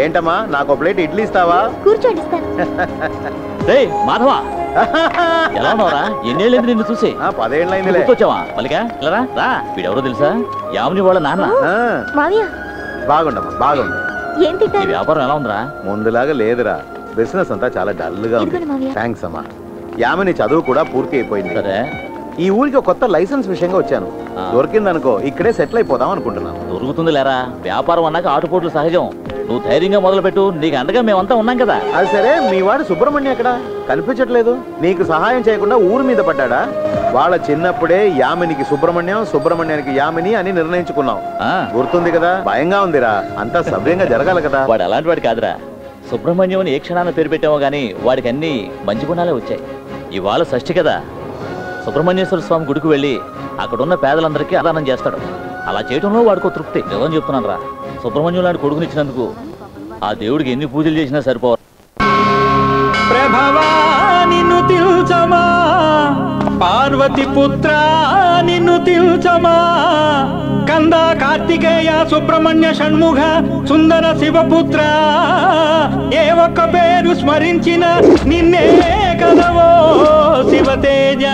ఏంటమ్మా నాకు ప్లేట్ ఇడ్లీ ఇస్తావా కూర్చోండి ఇస్తాను రేయ్ మాధవ ఎలా ఉన్నావురా ఎన్నేళ్ళైంది నిన్ను చూసి ఆ, పదేళ్ళైందిలే గుర్తొచ్చావా మల్లిక ఇలా రా రా వీడెవరో తెలుసా యామిని వాళ్ళ నాన్న ఆ, మావయ్య బాగుండమ్మా బాగుంది ఏం ఈ తింటారు వ్యాపారం ఎలా ఉందిరా ముందులాగా లేదురా బిజినెస్ అంతా చాలా డల్ గా ఉంది ఇదిగోండి మావయ్య. థ్యాంక్స్ అమ్మా యామిని చదువు కూడా పూర్తి అయిపోయింది సరే ఈ ఊరికి ఒక కొత్త లైసెన్స్ విషయంగా వచ్చాను ఆ. దొరికిందనుకో ఇక్కడే సెటిల్ అయిపోదాం అనుకుంటున్నాను దొరుకుతుంది లేరా వ్యాపారం అన్నాక ఆటుపోట్లు సహజం నువ్వు ధైర్యంగా మొదలుపెట్టు నీకు అండగా మేమంతా ఉన్నాం కదా అది సరే మీ వాడు సుబ్రహ్మణ్య ఎక్కడ కనిపించట్లేదు నీకు సహాయం చేయకుండా ఊరు మీద పడ్డాడా వాళ్ళ చిన్నప్పుడే యామినికి సుబ్రహ్మణ్యం సుబ్రహ్మణ్యానికి యామిని అని నిర్ణయించుకున్నాం ఆ, గుర్తుంది కదా భయంగా ఉందిరా అంతా సవ్యంగా జరగాలి కదా వాడు అలాంటి వాడు కాదురా సుబ్రహ్మణ్యం అని ఏ క్షణాన పేరు పెట్టామో గానీ వాడికి అన్ని మంచి గుణాలే వచ్చాయి ఇవాళ షష్ఠి కదా సుబ్రహ్మణ్యేశ్వర స్వామి గుడికి వెళ్ళి అక్కడున్న పేదలందరికీ అదానం చేస్తాడు అలా చేయడంలో వాడికో తృప్తి నిజం చెప్తున్నాను రా సుబ్రహ్మణ్యం లాంటి కొడుకునిచ్చినందుకు ఆ దేవుడికి ఎన్ని పూజలు చేసినా సరిపోవు ప్రభవా నిన్ను తిల్చమా పార్వతి పుత్ర నిన్ను తిల్చమా కంద కార్తికేయ సుబ్రహ్మణ్య షణ్ముఖ సుందర శివపుత్ర ఏ ఒక్క పేరు స్మరించిన నిన్నే కదవో శివతేజ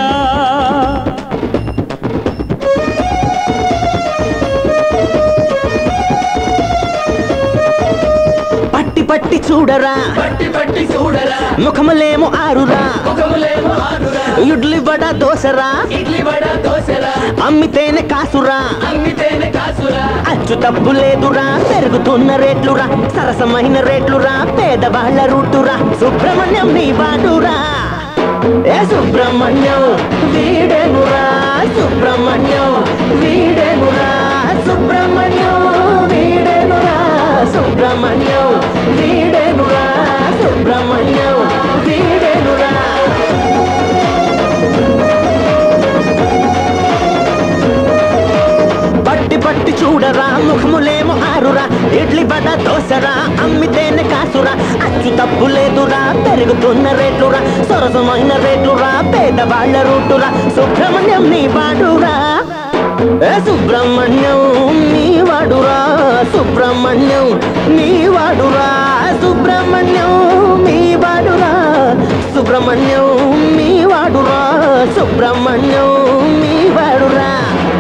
పట్టి పట్టి చూడరా పట్టి పట్టి చూడరా ముఖములేమో ఆరురా ముఖములేమో ఆరురా ఇడ్లీ వడ దోసరా ఇడ్లీ వడ దోశరా అమ్మితేనే కాసురా అమ్మితేనే కాసురా అచ్చు తప్పు లేదురా పెరుగుతున్న రేట్లురా సరసమైన రేట్లురా పేదవాళ్ళ రూటురా సుబ్రహ్మణ్యం నీ బాడురా ఏ సుబ్రహ్మణ్యం వీడేనురా సుబ్రహ్మణ్యం వీడేనురా సుబ్రహ్మణ్యం వీడేనురా సుబ్రహ్మణ్యం వీడేనురా సుబ్రహ్మణ్యం వీడేనురా పట్టి పట్టి చూడరా ముఖములేమో ఆరురా ఇడ్లీ బడ దోసరా అమ్మితేనే కాసురా అచ్చు తప్పు లేదురా పెరుగుతున్న రేట్లురా సరసమైన రేట్లురా పేదవాళ్ళ రూటురా సుబ్రహ్మణ్యం నీ వాడురా ఏ సుబ్రహ్మణ్యం నీ వాడురా సుబ్రహ్మణ్యం నీ వాడురా సుబ్రహ్మణ్యం మీ వాడురా సుబ్రహ్మణ్యం మీ వాడురా సుబ్రహ్మణ్యం మీ వాడురా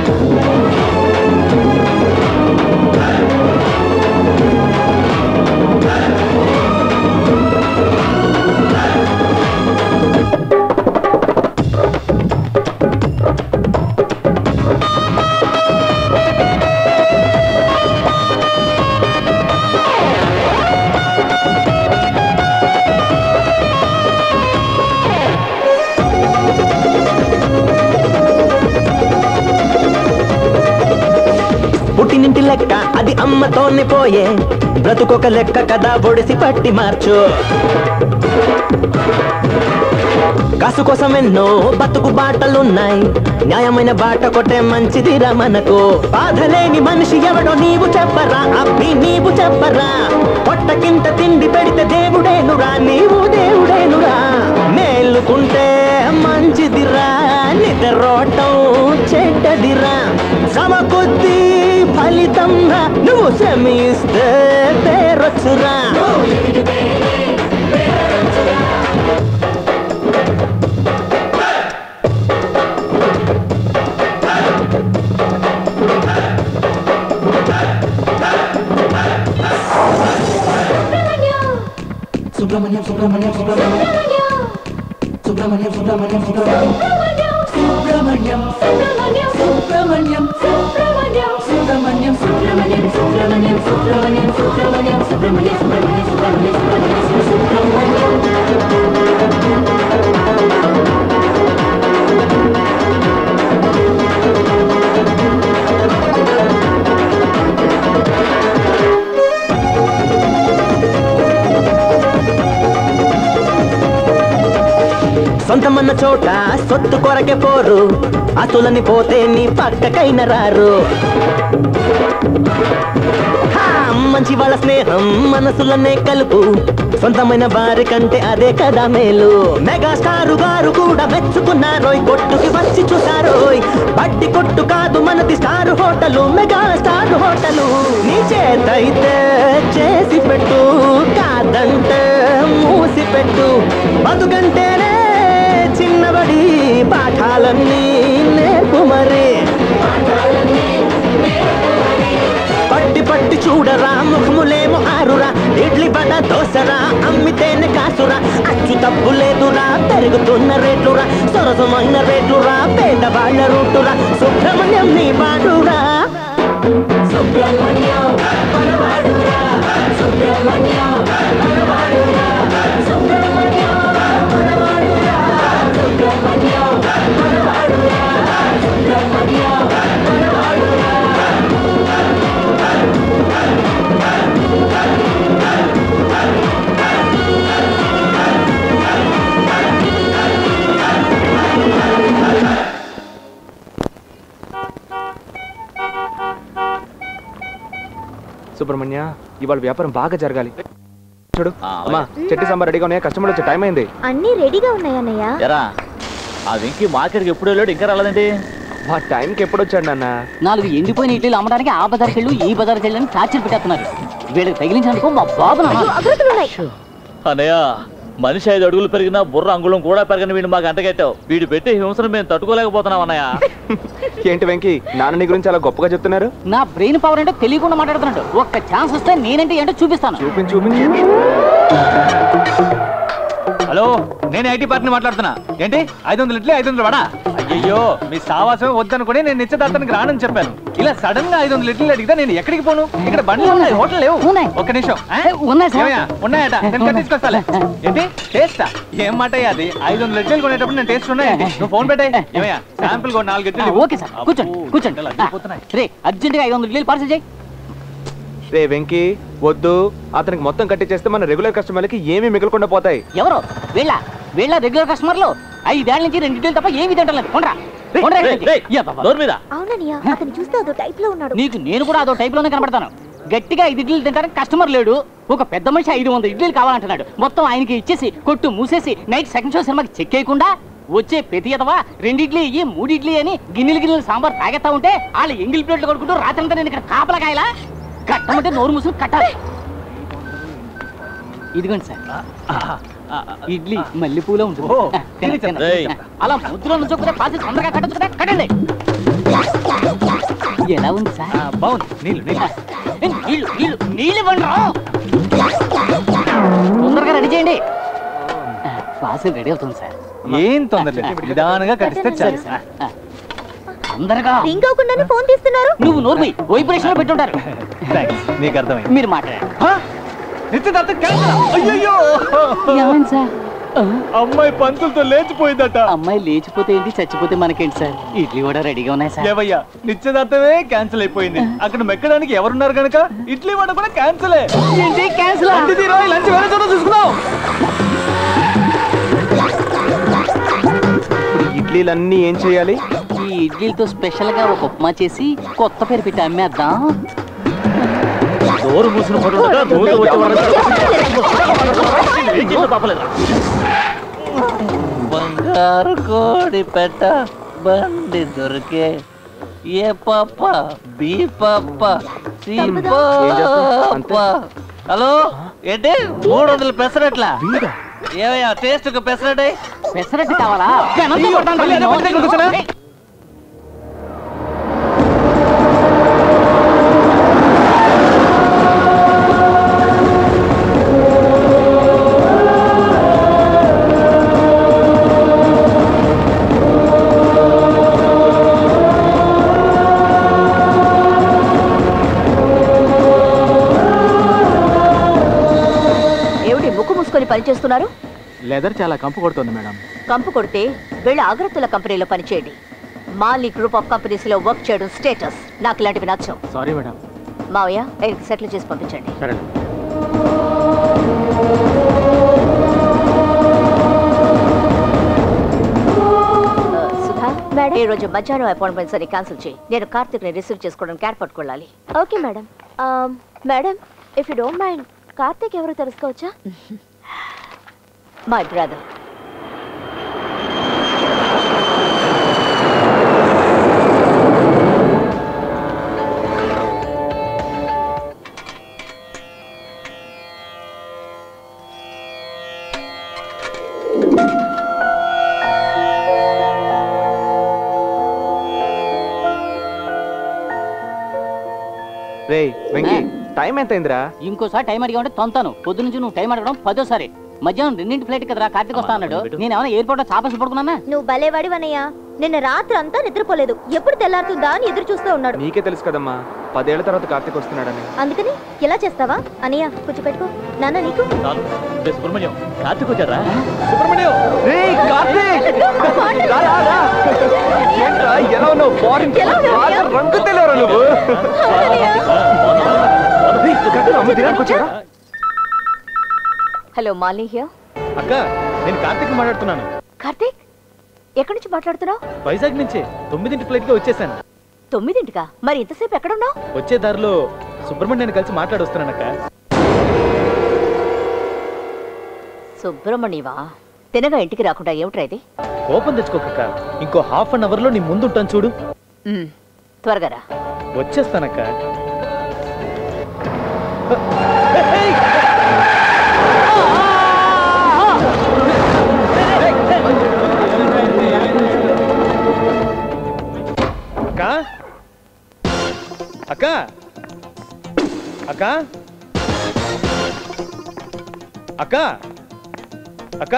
పుట్టినింటి లెక్క అది అమ్మతోనే పోయే బ్రతుకొక లెక్క కదా ఒడిసి పట్టి మార్చు కాసు కోసం ఎన్నో బతుకు బాటలున్నాయి న్యాయమైన బాట కొట్టే మంచిదిరా మనకు బాధలేని మనిషి ఎవడో నీవు చెప్పరా అబ్బి నీవు చెప్పరా పొట్టకింత తిండి పెడితే దేవుడేనురా నీవు దేవుడేనురా మేలుకుంటే మంచిదిరా నిద్రోటం చెడ్డదిరా సమకొద్ది ఫలితంగా నువ్వు శ్రమిస్తే పేరొచ్చురా సుబ్రహ్మణ్యం సుబ్రహ్మణ్యం సుబ్రహ్మణ్యం సుబ్రహ్మణ్యం సుబ్రహ్మణ్యం సుబ్రహ్మణ్యం సుబ్రహ్మణ్యం సుబ్రహ్మణ్యం సుబ్రహ్మణ్యం సుబ్రహ్మణ్యం సుబ్రహ్మణ్యం సుబ్రహ్మణ్యం సుబ్రహ్మణ్యం సుబ్రహ్మణ్యం సుబ్రహ్మణ్యం సుబ్రహ్మణ్యం సుబ్రహ్మణ్యం సుబ్రహ్మణ్యం సొంతమన్న చోట సొత్తు కొరకే పోరు అతులని పోతే నీ పక్కకైన రారు హా, మంచి వాళ్ళ స్నేహం మనసులనే కలుపు సొంతమైన వారి కంటే అదే కదా మేలు మెగాస్టారు గారు కూడా మెచ్చుకున్నారోయ్ కొట్టుకి వచ్చి చూసారోయ్ బడ్డి కొట్టు కాదు మనది star hotel mega star hotel నీ చేతైతే చేసి పెట్టు పెట్టు బతుకంటేనే చిన్నబడి పాఠాలన్నీ నేర్పు మరి పట్టి పట్టి చూడరా ముఖములేమో ఆరురా ఇడ్లీ బడ దోసరా అమ్మితేనే కాసురా అచ్చు తప్పు లేదురా పెరుగుతున్న రేట్లురా సొరసమైన రేట్లురా పేదవాళ్ల రూటురా సుబ్రహ్మణ్యం నీ బాడురా సుబ్రహ్మణ్య ఇవాళ వ్యాపారం బాగా జరగాలి చూడు ఆ, అమ్మా చెట్టి సాంబార్ రెడీగా ఉన్నాయి కస్టమర్ వచ్చే టైం అయింది అన్నీ రెడీగా ఉన్నాయన్నయ్య ఎరా ఆ వెంకీ మార్కెట్కి ఎప్పుడు వెళ్ళాడు ఇంకా రాలేదండి మా టైంకి ఎప్పుడు వచ్చాడు నాన్న నాలుగు ఎండిపోయిన ఇడ్లీలు అమ్మడానికి ఆ బజార్కి వెళ్ళు ఈ బజార్కి వెళ్ళని టార్చర్ పెట్టేస్తున్నారు వీళ్ళకి తగిలించినందుకు మా బాబు నాన్న అగ్రతులు ఉన్నాయి అన్నయ్య మనిషి ఐదు అడుగులు పెరిగినా బుర్ర అంగుళం కూడా పెరగని వీడిని మాకు అంటగట్టావు వీడు పెట్టే హింసను మేము తట్టుకోలేకపోతున్నాం అన్నయ్య ఏంటి వెంకీ నాన్న నీ గురించి అలా గొప్పగా చెప్తున్నారు నా బ్రెయిన్ పవర్ అంటే తెలియకుండా మాట్లాడుతున్నాడు ఒక్క ఛాన్స్ వస్తే నేనంటే ఏంటో చూపిస్తాను చూపించు చూపించు హలో నేను ఐటీ పార్టీని మాట్లాడుతున్నా ఏంటి ఐదు వందలు ఇడ్లీ ఐదు వందలు వడా అయ్యో మీ సావాసం వద్దనుకుని నేను నిశ్చితార్థానికి రానని చెప్పాను ఇలా సడన్ గా ఐదు వందలు ఇడ్లీ అడిగితే నేను ఎక్కడికి పోను ఇక్కడ బండ్లు ఉన్నాయి హోటల్ లేవు ఉన్నాయి. ఒక్క నిమిషం ఆ? ఏ, ఉన్నాయి సార్. ఏమయ్యా? ఉన్నాయట నేను కట్టించుకొస్తాలే ఏంటి టేస్టా ఏం మాట అది ఐదు వందలు ఇడ్లీలు కొనేటప్పుడు నేను టేస్ట్ ఉన్నాయండి నువ్వు ఫోన్ పెట్టాయి ఏమయ్యా శాంపుల్ కూడా నాలుగు ఆ, ఇడ్లీలు ఓకే సార్ కూర్చోండి కూర్చోండి ఎండలు అగ్గిపోతున్నాయి. రే అర్జెంటుగా ఐదు వందల ఇడ్లీలు పార్సల్ చేయి రే వెంకీ వద్దు అతనికి మొత్తం కట్టించేస్తే మన రెగ్యులర్ కస్టమర్లకి ఏమీ మిగలకుండా పోతాయి ఎవరు వీళ్ళ వీళ్ళ రెగ్యులర్ కస్టమర్లు ఐదేళ్ల నుంచి రెండు ఇడ్లీలు తప్ప ఏమి తింటలేదు కొండ్రా కొండ్రా రేయ్, రేయ్, యా బాబా. నోరు మీద అవునన్నయ్య అతను చూస్తే అదో టైప్ లో ఉన్నాడు నీకు నేను కూడా అదో టైప్ లోనే కనబడతాను గట్టిగా ఐదు ఇడ్లీలు తింటానికి కస్టమర్ లేడు ఒక పెద్ద మనిషి ఐదు వందల ఇడ్లీలు కావాలంటున్నాడు మొత్తం ఆయనకి ఇచ్చేసి కొట్టు మూసేసి నైట్ సెకండ్ షో సినిమాకి చెక్ చేయకుండా వచ్చే ప్రతి ఎదవా రెండు ఇడ్లీ ఇయ్యి మూడు ఇడ్లీ అని గిన్నెలు గిన్నెలు సాంబార్ తాగేస్తా ఉంటే వాళ్ళు ఎంగిల్ ప్లేట్లు కొడుకుంటూ రాత్రంతా నేను ఇక్కడ కాపలా కాయలా కట్టమంటే నోరు మూసుకుని కట్టాలి ఇదిగోండి సార్ ఇడ్లీ మల్లెపూలో ఉంటుంది ఓ, తినండి, తినండి. రేయ్. అలా ముద్దులో నుంచోకపోతే పాసి తొందరగా కట్టచ్చు కదా కట్టండి ఎలా ఉంది సార్ ఆ, బాగుంది నీళ్ళు నీళ్ళు ఏ, నీళ్ళు నీళ్ళు నీళ్ళు ఇవ్వండి రా. తొందరగా రెడీ చేయండి పార్సల్ రెడీ అవుతుంది సార్ ఏం తొందర లేదు నిదానంగా కట్టిస్తే చాలు సార్ ఆ. తొందరగా రింగ్ అవ్వకుండానే ఫోన్ తీస్తున్నారు నువ్వు నోర్మి వైబ్రేషన్ లో పెట్టుంటారు థ్యాంక్స్ నీకు అర్థమైంది మీరు మాట్లాడారు నిశ్చితార్థం cancel ఆ? అయ్యయ్యో ఏమైంది సార్ ఆ, అమ్మాయి పంతులతో లేచిపోయిందట అమ్మాయి లేచిపోతే ఏంటి చచ్చిపోతే మనకేంటి సార్ ఇడ్లీ కూడా రెడీగా ఉన్నాయి సార్ ఏవయ్యా నిశ్చితార్థమే క్యాన్సిల్ అయిపోయింది అక్కడ మెక్కడానికి ఎవరున్నారు కనుక ఇడ్లీ వడ కూడా క్యాన్సిలే ఏంటి క్యాన్సిల్ లంచ్ తీరా లంచ్ వేరే చోట చూసుకుందాం ఇడ్లీలన్నీ ఏం చేయాలి ఈ ఇడ్లీలతో స్పెషల్ గా ఒక ఉప్మా చేసి కొత్త పేరు పెట్టి అమ్మేద్దాం నోరు మూసిన పడుతుండగా నోరు వచ్చే వరకు ఏం చేసినా పాపలేదా బంగారు కోడి పెట్ట బండి దొరికే ఏ పాప బి పాప సి ఏం చేస్తావ్? అంతే. పాప హలో ఏంటి మూడు వందల పెసరట్లా ఏమయ్యా టేస్ట్ ఒక పెసరట్ పెసరట్టు కావాలా పెనంతో కొట్టాను మళ్ళీ అదే నేను. పని దగ్గరకు వచ్చానా? ఏయ్, ఏమిటి ముక్కు మూసుకొని పనిచేస్తున్నారు లెదర్ చాలా కంపు కొడుతుంది మేడం కంపు కొడితే వెళ్ళి ఆగ్రత్తుల కంపెనీలో పనిచేయండి మాలి గ్రూప్ ఆఫ్ కంపెనీస్ లో వర్క్ చేయడం స్టేటస్ నాకు ఇలాంటివి నచ్చవు సారీ మేడం మావయ్య ఆయనకి సెటిల్ చేసి పంపించండి సరే ఆ, సుధా మేడం ఈ రోజు మధ్యాహ్నం అపాయింట్మెంట్స్ అని క్యాన్సిల్ చేయి నేను కార్తిక్ ని రిసీవ్ చేసుకోవడానికి క్యార్ పట్టుకోవాలి okay madam madam if you don't mind Karthik ఎవరు తెలుసుకోవచ్చా మై బ్రదర్ రే వెంకీ టైం ఎంత అయిందిరా ఇంకోసారి టైం అడిగా ఉంటే తొంతాను పొద్దు నుంచి నువ్వు టైం అడగడం పదోసారి మధ్యాహ్నం రెండింటి ఫ్లైట్ కదరా కార్తీక్ వస్తా అన్నాడు నేను ఏమైనా ఎయిర్పోర్ట్ లో చాపసి పడుకున్నానా నువ్వు భలేవాడివనయ్యా నిన్న రాత్రి అంతా నిద్రపోలేదు ఎప్పుడు తెల్లారుతుందా అని ఎదురు చూస్తూ ఉన్నాడు నీకే తెలుసు కదమ్మా పదేళ్ల తర్వాత కార్తీక్ వస్తున్నాడని అందుకని ఎలా చేస్తావా అనయ్య కూర్చోపెట్టుకో నాన్న నీకు చాలు రే సుబ్రహ్మణ్యం కార్తీక్ వచ్చారా సుబ్రహ్మణ్యం రే కార్తీక్ రా, రా, రా. ఏంట్రా, ఎలా ఉన్నావు ఫారిన్ ఎలా ఉన్నావు? బాగా రంగు తెలియరా నువ్వు రేయ్, కార్తీక్, అమ్మ దినానికి వచ్చారా హలో మాలిని హియర్ అక్క నేను కార్తీక్ మాట్లాడుతున్నాను కార్తీక్ ఎక్కడి నుంచి మాట్లాడుతున్నావు వైజాగ్ నుంచే తొమ్మిదింటి ఫ్లైట్ గా వచ్చేసాను తొమ్మిదింటికా మరి ఇంతసేపు ఎక్కడున్నావు వచ్చే దారిలో సుబ్రహ్మణ్యాన్ని కలిసి మాట్లాడొస్తున్నానక్క సుబ్రహ్మణ్యవా తినగా ఇంటికి రాకుండా ఏమిట్రా ఇది కోపం తెచ్చుకోకక్క ఇంకో హాఫ్ అన్ అవర్ లో నీ ముందుంటాను చూడు మ్, త్వరగా రా వచ్చేస్తానక్క అక్క అక్క అక్క అక్క అక్క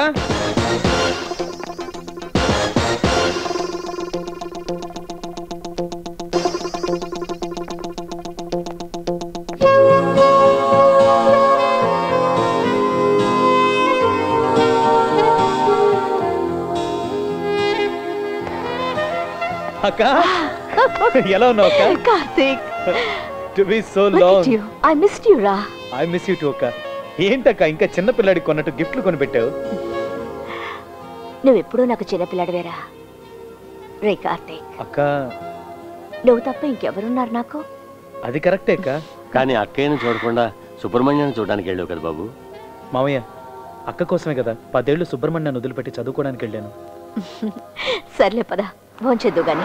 అక్క ఎలా ఉన్నావు అక్క Karthik to be so long I missed you రా ఐ మిస్ యూ టు అక్క ఏంటక్క ఇంకా చిన్న పిల్లాడికి కొన్నట్టు గిఫ్ట్లు కొనిపెట్టావు నువ్వు ఎప్పుడూ నాకు చిన్నపిల్లాడివేరా రే కార్తీక్ అక్క నువ్వు తప్ప ఇంకెవరున్నారు నాకు అది కరెక్టే అక్క కానీ అక్కయ్యను చూడకుండా సుబ్రహ్మణ్యాన్ని చూడడానికి వెళ్ళావు కదా బాబు మామయ్య అక్క కోసమే కదా పదేళ్ళు సుబ్రహ్మణ్యాన్ని వదిలిపెట్టి చదువుకోవడానికి వెళ్ళాను సర్లే పద భోంచేద్దు గాని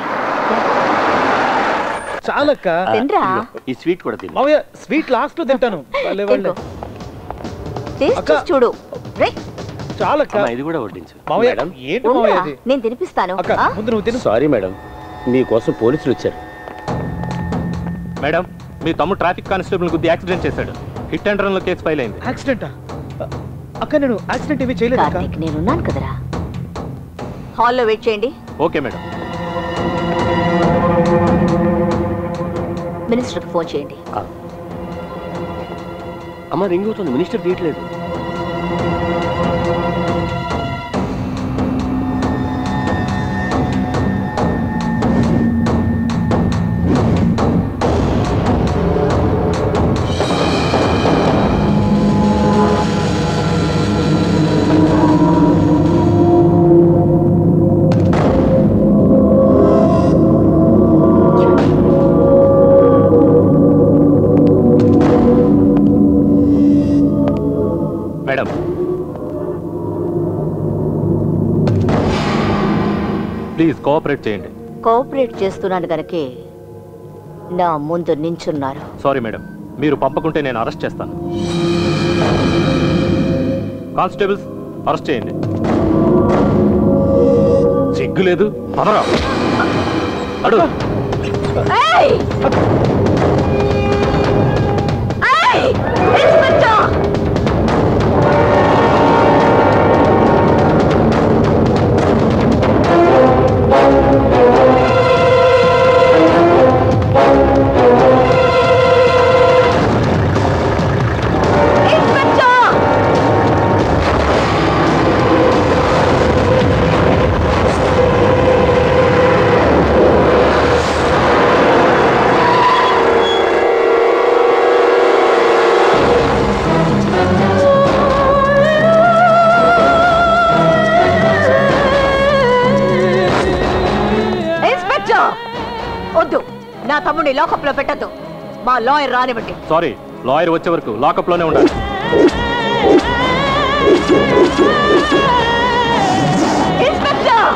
చాలక్క తినరా ఈ స్వీట్ కూడా తిను మామయ్య స్వీట్ లాస్ట్ లో తింటాను భలే వాళ్ళే. తినుకో. టేస్ట్ అక్క. చూసి చూడు రే చాలక్క అమ్మా, ఇది కూడా వడ్డించు మామయ్య మేడం ఏంటి మామయ్య ఉండురా, అది నేను తినిపిస్తాను అక్క ఆ? ముందు నువ్వు తిను సారీ మేడం మీకోసం పోలీసులు వచ్చారు మేడం మీ తమ్ముడు ట్రాఫిక్ కానిస్టేబుల్ గుద్ది యాక్సిడెంట్ చేశాడు హిట్ అండ్ రన్ లో కేసు ఫైల్ అయింది యాక్సిడెంటా అక్క నేను యాక్సిడెంట్ ఏమీ చేయలేదు అక్క కార్తీక్ నేనున్నాను కదరా హాల్లో వెయిట్ చేయండి ఓకే మేడం మినిస్టర్కి ఫోన్ చేయండి అమ్మ రింగ్ అవుతుంది మినిస్టర్ తీయట్లేదు మేడం ప్లీజ్ కోఆపరేట్ చేయండి కోఆపరేట్ చేస్తున్నాను గనకే నా ముందు నించున్నారు సారీ మేడం మీరు పంపకుంటే నేను అరెస్ట్ చేస్తాను కానిస్టేబుల్స్ అరెస్ట్ చేయండి సిగ్గు లేదు పదరా అడు ఏయ్! ఏయ్! ఇన్స్పెక్టర్! ఇన్స్పెక్టర్! ఇన్స్పెక్టర్ వద్దు నా తమ్ముడిని లాకప్ లో పెట్టద్దు మా లాయర్ రానివ్వండి సారీ లాయర్ వచ్చే వరకు లాకప్ లోనే ఉండాలి ఇన్స్పెక్టర్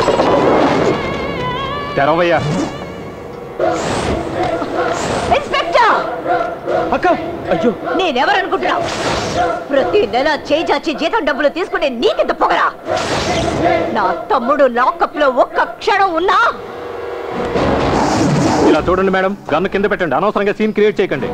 తెరవయ్యా ఇన్స్పెక్టర్ అక్క అయ్యో నేనెవరనుకుంటున్నావు ప్రతి నెల చేజాచి జీతం డబ్బులు తీసుకునే నీకెంత పొగరా నా తమ్ముడు లాకప్ లో ఒక్క క్షణం ఉన్నా ఇలా చూడండి మేడం గన్ను కింద పెట్టండి అనవసరంగా సీన్ క్రియేట్ చేయకండి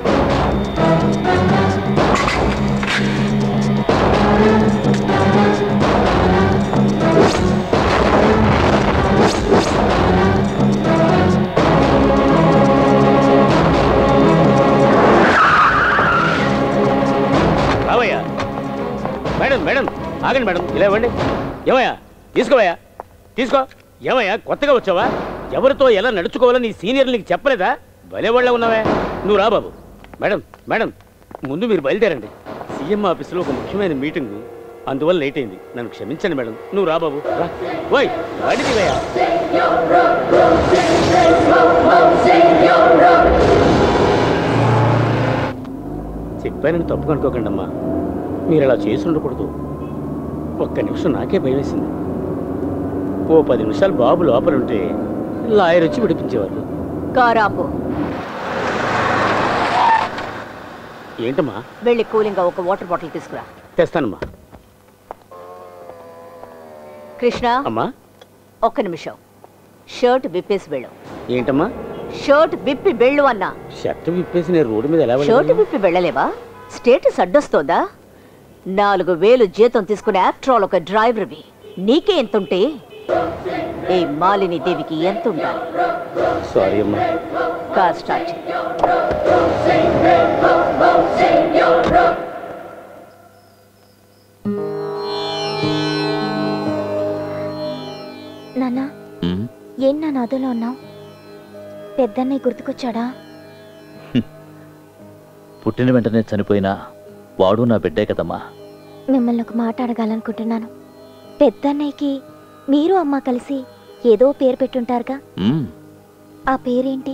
రావయ్యా మేడం మేడం ఆగండి మేడం ఇలా ఇవ్వండి ఏమయ్యా తీసుకోవయ్యా తీసుకో ఏమయ్యా కొత్తగా వచ్చావా ఎవరితో ఎలా నడుచుకోవాలో నీ సీనియర్లు నీకు చెప్పలేదా భలే వాళ్ళ ఉన్నావే నువ్వు రా బాబు మేడం మేడం ముందు మీరు బయలుదేరండి సీఎం ఆఫీసులో ఒక ముఖ్యమైన మీటింగ్ అందువల్ల లేట్ అయింది నన్ను క్షమించండి మేడం నువ్వు రా బాబు రా ఓయ్ బండి తీవయ్యా చెప్పానని తప్పు కనుక్కోకండి అమ్మా మీరు అలా చేసి ఉండకూడదు ఒక్క నిమిషం నాకే భయం వేసింది ఓ పది నిమిషాలు బాబు లోపల ఉంటే లాయర్ వచ్చి విడిపించేవారు కారాపు ఏంటమ్మా వెళ్ళి కూలింగ్ ఒక వాటర్ బాటిల్ తీసుకురా తెస్తానమ్మా కృష్ణ అమ్మా ఒక్క నిమిషం షర్ట్ విప్పేసి వెళ్ళు ఏంటమ్మా షర్ట్ విప్పి వెళ్ళు అన్నా షర్ట్ విప్పేసి నేను రోడ్డు మీద ఎలా షర్ట్ వెళ్ళగలను? విప్పి వెళ్ళలేవా స్టేటస్ అడ్డొస్తోందా నాలుగు వేలు జీతం తీసుకునే ఆఫ్టర్ ఒక డ్రైవర్వి నీకే ఎంతుంటే ఈ మాలిని దేవికి ఎంత ఉండాలి సారీ అమ్మా కార్ స్టార్ట్ చేయి. నాన్న ఉమ్, ఏం నా నాదులో ఉన్నావు పెద్దన్నయ్య గుర్తుకొచ్చాడా పుట్టిన వెంటనే చనిపోయినా వాడు నా బిడ్డే కదమ్మా మిమ్మల్ని ఒక మాట అడగాలనుకుంటున్నాను పెద్దన్నయ్యకి మీరు అమ్మ కలిసి ఏదో పేరు పెట్టుంటారుగా ఉమ్, ఆ పేరేంటి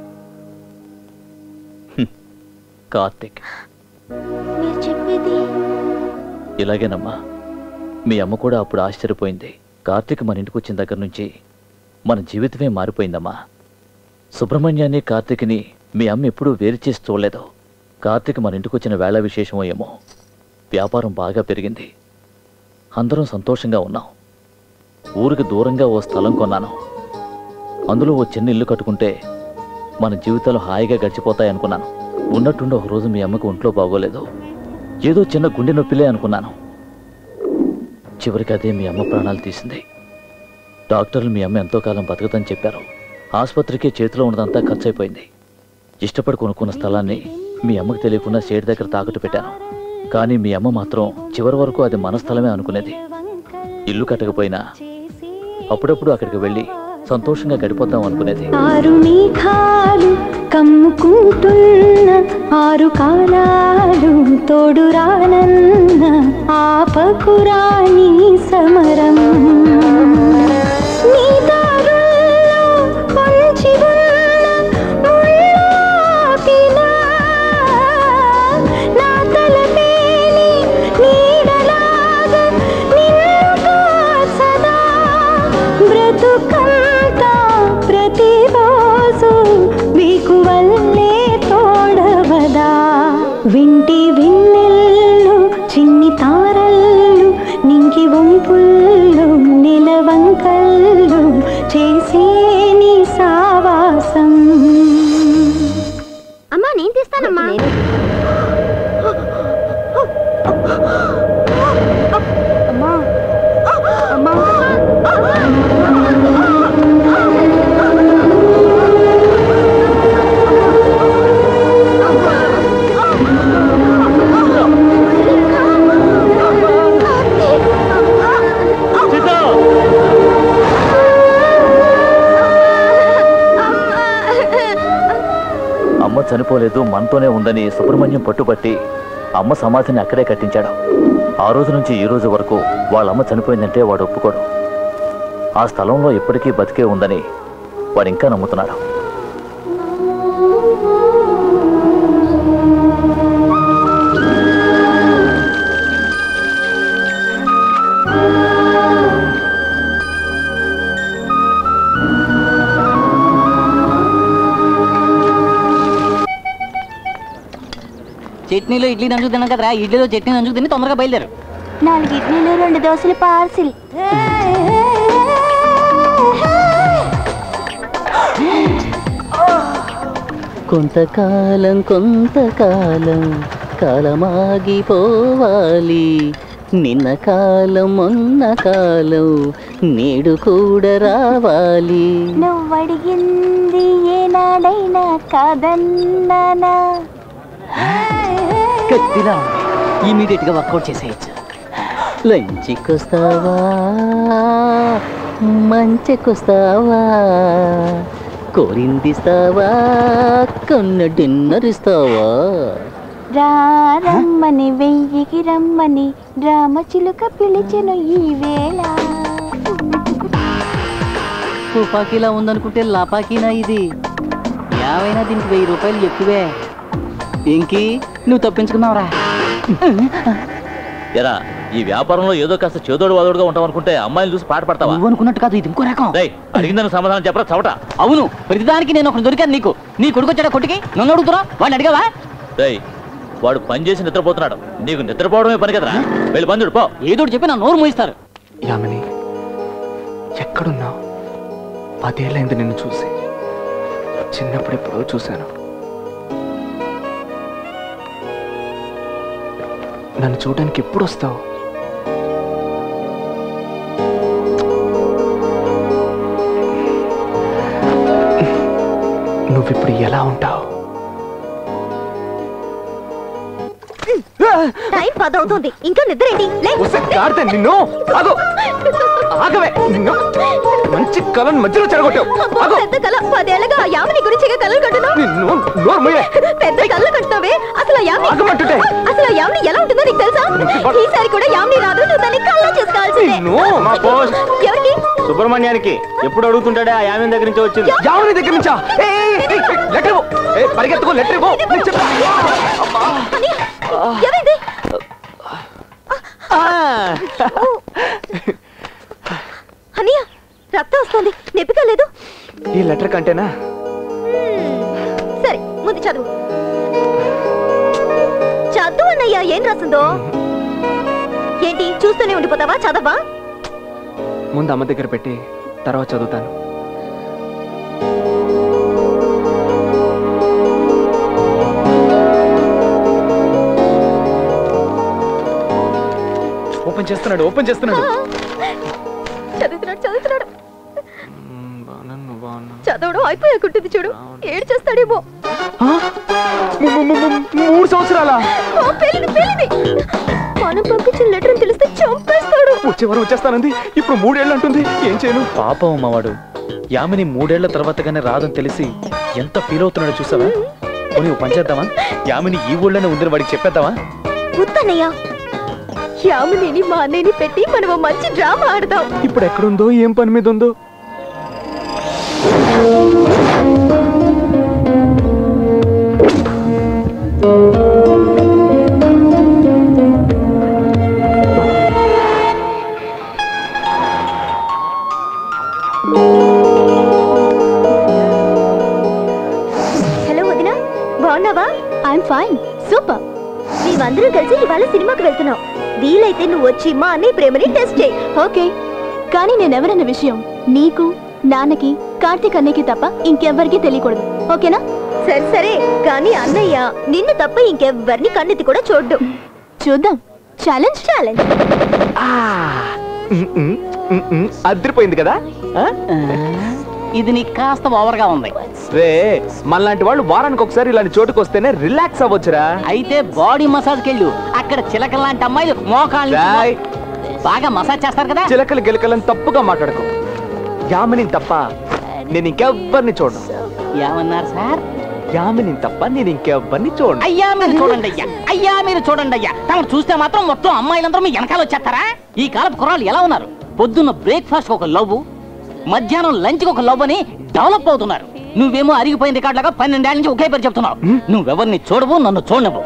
కార్తిక్ మీరు చెప్పేది ఇలాగేనమ్మా మీ అమ్మ కూడా అప్పుడు ఆశ్చర్యపోయింది కార్తీక్ మన ఇంటికి వచ్చిన దగ్గర నుంచి మన జీవితమే మారిపోయిందమ్మా సుబ్రహ్మణ్యాన్ని కార్తీక్ని మీ అమ్మ ఎప్పుడూ వేరు చేసి చూడలేదు కార్తీక్ మన ఇంటికి వచ్చిన వేళ విశేషమో ఏమో వ్యాపారం బాగా పెరిగింది అందరం సంతోషంగా ఉన్నాం ఊరికి దూరంగా ఓ స్థలం కొన్నాను అందులో ఓ చిన్న ఇల్లు కట్టుకుంటే మన జీవితాలు హాయిగా గడిచిపోతాయనుకున్నాను ఉన్నట్టుండి ఒక రోజు మీ అమ్మకు ఒంట్లో బాగోలేదు ఏదో చిన్న గుండె నొప్పిలే అనుకున్నాను చివరికి అదే మీ అమ్మ ప్రాణాలు తీసింది డాక్టర్లు మీ అమ్మ ఎంతో కాలం బతకదని చెప్పారు ఆసుపత్రికి చేతిలో ఉన్నదంతా ఖర్చు అయిపోయింది ఇష్టపడి కొనుక్కున్న స్థలాన్ని మీ అమ్మకు తెలియకుండా షేడ్ దగ్గర తాకట్టు పెట్టాను కానీ మీ అమ్మ మాత్రం చివరి వరకు అది మన స్థలమే అనుకునేది ఇల్లు కట్టకపోయినా అప్పుడప్పుడు అక్కడికి వెళ్ళి సంతోషంగా గడిపోద్దాం అనుకునేది ఆరు మేఘాలు కమ్ముకుంటున్న ఆరు కాలాలు తోడు రానన్న ఆపకురాని సమరం నీ దారుల్లో పొంచి ఉన్న ముళ్ళాపినా నా తలపేని నీడలాగా నిన్ను కాచదా బ్రతుకంతా ప్రతిరోజు వీకువల్లే తోడవదా వింటి విన్నెల్లు చిన్ని తారల్లు నింగి వంపుల్లు నిలవంకల్లు చేసే నీ సావాసం అమ్మా నేను తీస్తానమ్మా అమ్మా అమ్మా అమ్మ చనిపోలేదు మనతోనే ఉందని సుబ్రహ్మణ్యం పట్టుబట్టి అమ్మ సమాధిని అక్కడే కట్టించాడు ఆ రోజు నుంచి ఈ రోజు వరకు వాళ్ళ అమ్మ చనిపోయిందంటే వాడు ఒప్పుకోడు ఆ స్థలంలో ఇప్పటికీ బతికే ఉందని వాడు ఇంకా నమ్ముతున్నాడు చట్నీలో ఇడ్లీ నంచుకు తిన్నాం కదరా ఇడ్లీలో చట్నీ నంచుకు తిని తొందరగా బయలుదేరు నాలుగు ఇడ్లీలు రెండు దోశలు పార్సిల్ కొంతకాలం కొంతకాలం కాలమాగిపోవాలి నిన్న కాలం మొన్న కాలం నేడు కూడా రావాలి నువ్వు అడిగింది ఏనాడైనా కాదన్నానా కత్తిలా ఇమీడియట్ గా వర్కౌట్ చేసేయచ్చు లంచికొస్తావా మంచికొస్తావా కోరిందిస్తావా కొన్న డిన్నర్ ఇస్తావా రా రమ్మని వెయ్యికి రమ్మని రామచిలుక పిలిచెను ఈ వేళ తుపాకీలా ఉందనుకుంటే లపాకీనా ఇది యావైనా దీనికి వెయ్యి రూపాయలు ఎక్కువే ఇంకి నువ్వు తప్పించుకున్నావురా ఎరా ఈ వ్యాపారంలో ఏదో కాస్త చేదోడు వాదోడుగా ఉంటాం అనుకుంటే అమ్మాయిలు చూసి పాట పడతావా నువ్వు అనుకున్నట్టు కాదు ఇది ఇంకో రకం రేయ్, అడిగిందని సమాధానం చెప్పరా చవట అవును ప్రతిదానికి నేను ఒకటి దొరికాను నీకు నీ కొడుకు వచ్చాడా కొట్టుకి నన్ను అడుగుతున్నా వాడిని అడిగావా రేయ్ వాడు పని చేసి నిద్రపోతున్నాడు నీకు నిద్రపోవడమే పని కదరా వెళ్ళి బంధుడు పో ఏదో ఒకటి చెప్పి నా నోరు మూయిస్తారు యామిని ఎక్కడున్నావు పదేళ్ళైంది నిన్ను చూసి చిన్నప్పుడు ఎప్పుడో చూశాను నన్ను చూడడానికి ఎప్పుడు వస్తావు నువ్విప్పుడు ఎలా ఉంటావు టైం పదవుతుంది ఇంకా నిద్ర ఏంటి లే. గాడిద నిన్ను ఆగు ఆగవే నిన్ను మంచి కళను మధ్యలో చెడగొట్టావు అబ్బో, ఆగు పెద్ద కళ పదేళ్ళగా ఆ యామిని గురించి కలలు కట్టున్నావు నిన్ను నోరు మూయే. పెద్ద కళ్ళ కట్టినావే అసలు ఆ యామిని ఆగమంటుంటే. అసలు ఆ యామిని ఎలా ఉంటుందో నీకు తెలుసా ఈసారి కూడా యామిని రాదు నువ్వు దాన్ని కళ్ళ చేసుకోవాల్సిందే నిన్ను మా పోస్ట్ ఎవరికి సుబ్రహ్మణ్యానికి ఎప్పుడు అడుగుతుంటాడే ఆ యామిని దగ్గర నుంచి వచ్చింది యావని దగ్గర నుంచా ఏయ్, ఏయ్, ఏయ్, లెటర్ ఇవ్వు. ఏయ్, పరిగెత్తుకో లెటర్ ఇవ్వు. నేను చెప్పా. ఏమైంది అనియా రక్తం వస్తుంది నొప్పిగా లేదు ఈ లెటర్ కంటేనా సరే ముందు చదువు చదువు అన్నయ్యా ఏం రాసిందో ఏంటి చూస్తూనే ఉండిపోతావా చదవా ముందు అమ్మ దగ్గర పెట్టి తర్వాత చదువుతాను ఓపెన్ చేస్తున్నాడు ఓపెన్ చేస్తున్నాడు చదువుతున్నాడు చదువుతున్నాడు చదవడం అయిపోయాకుంటుంది చూడు ఏడు చేస్తాడేమో మూడు సంవత్సరాల ఆ, పెళ్ళిది పెళ్ళిది మనం పంపించిన లెటర్ అని తెలిస్తే చంపేస్తాడు వచ్చే వారం వచ్చేస్తానంది ఇప్పుడు మూడేళ్ళు అంటుంది ఏం చేయను పాపం అమ్మవాడు యామిని మూడేళ్ల తర్వాతగానే రాదని తెలిసి ఎంత ఫీల్ అవుతున్నాడో చూసావా పోనీ ఓ పని చేద్దామా యామిని ఈ ఊళ్ళోనే ఉందని వాడికి చెప్పేద్దామా ఉత్తన్నయ్య యామినిని మా అన్నయ్యని పెట్టి మనం ఓ మంచి డ్రామా ఆడదాం ఇప్పుడు ఎక్కడుందో ఏం పని మీద ఉందో హలో వదినా బాగున్నావా ఐఎమ్ ఫైన్ సూపర్ మేమందరం కలిసి ఇవాళ సినిమాకి వెళ్తున్నాం వీలైతే నువ్వు వచ్చి మా అన్నయ్య ప్రేమని టెస్ట్ చేయి ఓకే కానీ నేనెవరన్న విషయం నీకు నాన్నకి కార్తీక్ అన్నయ్యకి తప్ప ఇంకెవ్వరికీ తెలియకూడదు ఓకేనా సరే సరే కానీ అన్నయ్య నిన్ను తప్ప ఇంకెవ్వరిని కన్నెత్తి కూడా చూడ్డు చూద్దాం ఛాలెంజ్ ఛాలెంజ్ అదిరిపోయింది కదా ఆ? ఇది నీకు కాస్త ఓవర్గా ఉంది రే మనలాంటి వాళ్ళు వారానికి ఒకసారి ఇలాంటి చోటుకు వస్తేనే రిలాక్స్ అవ్వచ్చురా అయితే బాడీ మసాజ్కి వెళ్ళు అక్కడ చిలకల లాంటి అమ్మాయిలు మోకాళ్ళు రాయ్. బాగా మసాజ్ చేస్తారు కదా చిలకలు గిలకలని తప్పుగా మాట్లాడకు యామిని తప్ప నేను ఇంకెవ్వరిని చూడను ఏమన్నారు సార్ యామిని తప్ప నేను ఇంకెవ్వరిని చూడను అయ్యా మీరు చూడండి అయ్యా అయ్యా మీరు చూడండి అయ్యా తమరు చూస్తే మాత్రం మొత్తం అమ్మాయిలందరూ మీ వెనకాల వచ్చేస్తారా ఈ కాలపు కుర్రాళ్ళు ఎలా ఉన్నారు పొద్దున్న బ్రేక్ఫాస్ట్ ఒక లవ్ మధ్యాహ్నం లంచ్ ఒక లవ్ అని డెవలప్ అవుతున్నారు నువ్వేమో అరిగిపోయిన రికార్డులాగా పన్నెండేళ్ల నుంచి ఒకే పేరు చెప్తున్నావు నువ్వెవరిని చూడవు నన్ను చూడవు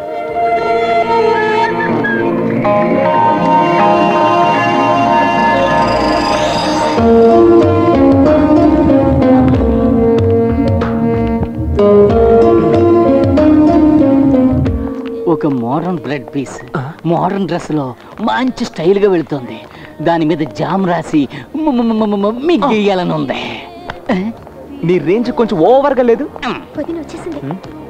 ఒక modern blood piece modern dress లో మంచి స్టైల్ గా వెళుతుంది దాని మీద జామ్ రాసి మిగ్గేయాలని ఉంది నీ రేంజ్ కొంచెం ఓవర్గా లేదు వదిన వచ్చేసింది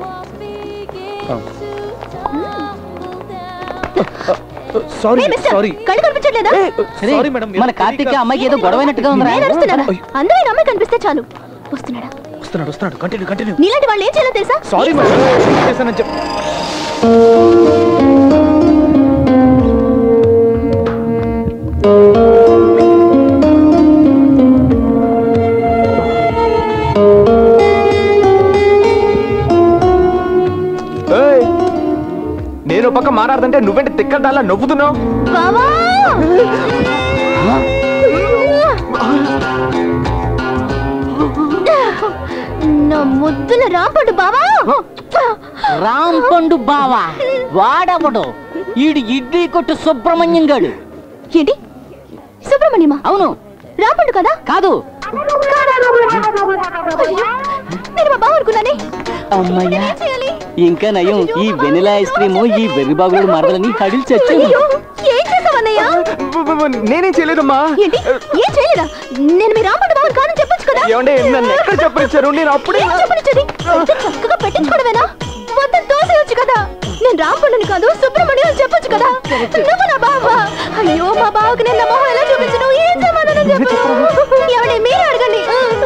సారీ ఏ, మిస్టర్, సారీ కళ్ళు కనిపించట్లేదా సారీ మేడం మన కార్తీక్ అమ్మాయికి ఏదో గొడవైనట్టుగా ఉందిరా నేను అరుస్తున్నానా అందరూ ఈ అమ్మాయి కనిపిస్తే చాలు వస్తున్నాడా వస్తున్నాడు వస్తున్నాడు కంటిన్యూ కంటిన్యూ నీలాంటి వాళ్ళు ఏం చేయాలో తెలుసా సారీ మేడం చేశానని చెప్పు ఏయ్, నేను పక్క మాట్లాడుతుంటే నువ్వేంటి తిక్కల దానిలా నవ్వుతున్నావు బావా నా ముద్దుల రాంపండు బావా రామ్ పండు బావా వాడవడు ఈడు ఇడ్లీ కొట్టు సుబ్రహ్మణ్యం గాడు ఏంటి సుబ్రహ్మణ్యమా అవును రాంపండు కదా కాదు అయ్యో, నేను మా బావ అనుకున్నానే అమ్మయ్యా ఏం చేయాలి ఇంకా నయం ఈ వెనిలా ఐస్ క్రీమ్ ఈ వెర్రి బాగుడు మరదలని హడిల్ చచ్చాను అయ్యో, ఏం చేసావన్నయ్య నేనేం చేయలేదమ్మా ఏంటి ఏం చేయలేదా నేను మీ రాంపండు బావని కాదని చెప్పొచ్చు కదా ఏమండి నన్ను ఎక్కడ చెప్పనిచ్చారు నేను అప్పుడే ఏం చెప్పనిచ్చేది అయితే చక్కగా పెట్టించుకోవడమేనా మొత్తం తోసేయొచ్చు కదా నేను రాంపండుని కాదు సుబ్రహ్మణ్యం అని చెప్పొచ్చు కదా నువ్వు నా బావ అయ్యో మా బావకి నేను నా మొహం ఎలా చూపించను ఏం సమాధానం చెప్పు ఎవడే మీరే అడగండి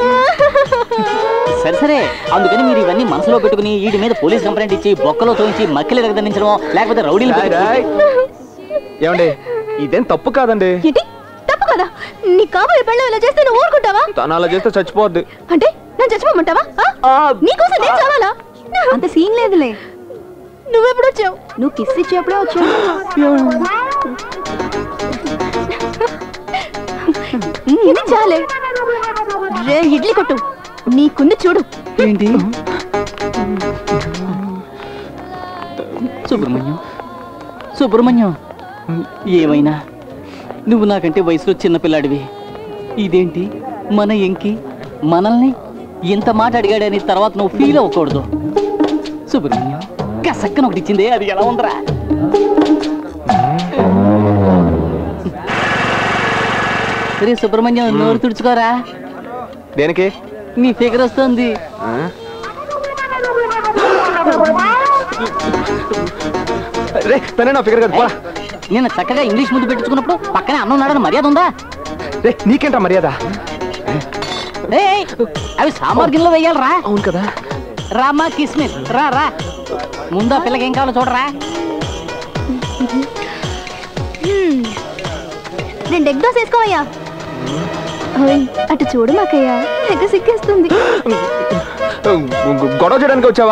సరే సరే అందుకని మీరు ఇవన్నీ మనసులో పెట్టుకుని వీడి మీద పోలీస్ కంప్లైంట్ ఇచ్చి బొక్కలో తోయించి మక్కిలి రగదండించడం లేకపోతే రౌడీలు రాయ్, రాయ్. ఏమండి ఇదేం తప్పు కాదండి ఏంటి తప్పు కదా నీ కాబోయే పెళ్ళం ఇలా చేస్తే నువ్వు ఊరుకుంటావా తను అలా చేస్తే చచ్చిపోద్ది అంటే నన్ను చచ్చిపోమంటావా ఆ? నీకోసం నేను చావాలా అంత సీన్ లేదులే నువ్వెప్పుడు వచ్చావు నువ్వు కిస్ ఇచ్చేప్పుడే వచ్చావు ఇది చాలే రే ఇడ్లీ కొట్టు నీకుంది చూడు ఏంటి సుబ్రహ్మణ్యం సుబ్రహ్మణ్యం ఏమైనా నువ్వు నాకంటే వయసులో చిన్నపిల్లాడివి ఇదేంటి మన ఎంకి మనల్ని ఇంత మాట అడిగాడని తర్వాత నువ్వు ఫీల్ అవ్వకూడదు సుబ్రహ్మణ్యం గసక్కన ఒకటి ఇచ్చిందే అది ఎలా ఉందరా రే సుబ్రహ్మణ్యం నోరు తుడుచుకోరా దేనికి నీ ఫిగర్ వస్తుంది రే తనే నా ఫిగర్ కదా పోరా నిన్న చక్కగా ఇంగ్లీష్ ముద్దు పెట్టించుకున్నప్పుడు పక్కనే అన్నం ఉన్నాడని మర్యాద ఉందా రే నీకేంటా మర్యాద ఏయ్, అవి సాంబార్ గిన్నెలో వేయాలరా అవును కదా రామా కిస్మిస్ రా రా ముందు ఆ పిల్లకి ఏం కావాలో చూడరా హ్మ్. రెండు ఎగ్ దోశ వేసుకోవయ్యా ఓయ్, అటు చూడు మాకయ్యా ఎగ్గ సిక్కేస్తుంది గొడవ చేయడానికి వచ్చావా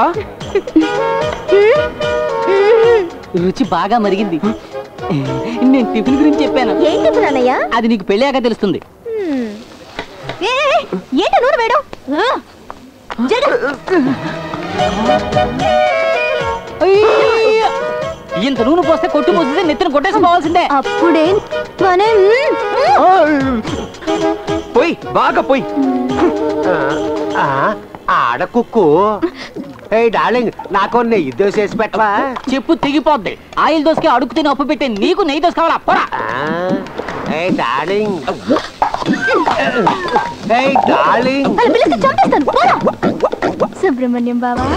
రుచి బాగా మరిగింది నేను టిఫిన్ గురించి చెప్పాను ఏం టిఫిన్ అన్నయ్య అది నీకు పెళ్ళాక తెలుస్తుంది ఏ ఏ, ఏంటి నూనె వేయడం ఆ, జరగ. అయ్యయ్య! ఇంత నూనె పోస్తే కొట్టు మూసితే నెత్తిన కొట్టేసుకోవాల్సిందే అప్పుడే మనం పోయి బాగా పోయి ఆడ కుక్కు ఏ డార్లింగ్ నాకు నెయ్యి దోశ వేసి పెట్టవా చెప్పు తెగిపోద్ది ఆయిల్ దోసకి అడుగు తిని అప్పు పెట్టి నీకు నెయ్యి దోశ కావాలా పోరా ఏ డార్లింగ్ ఏ డార్లింగ్ అలా పిలిస్తే చంపేస్తాను పోరా సుబ్రహ్మణ్యం బావా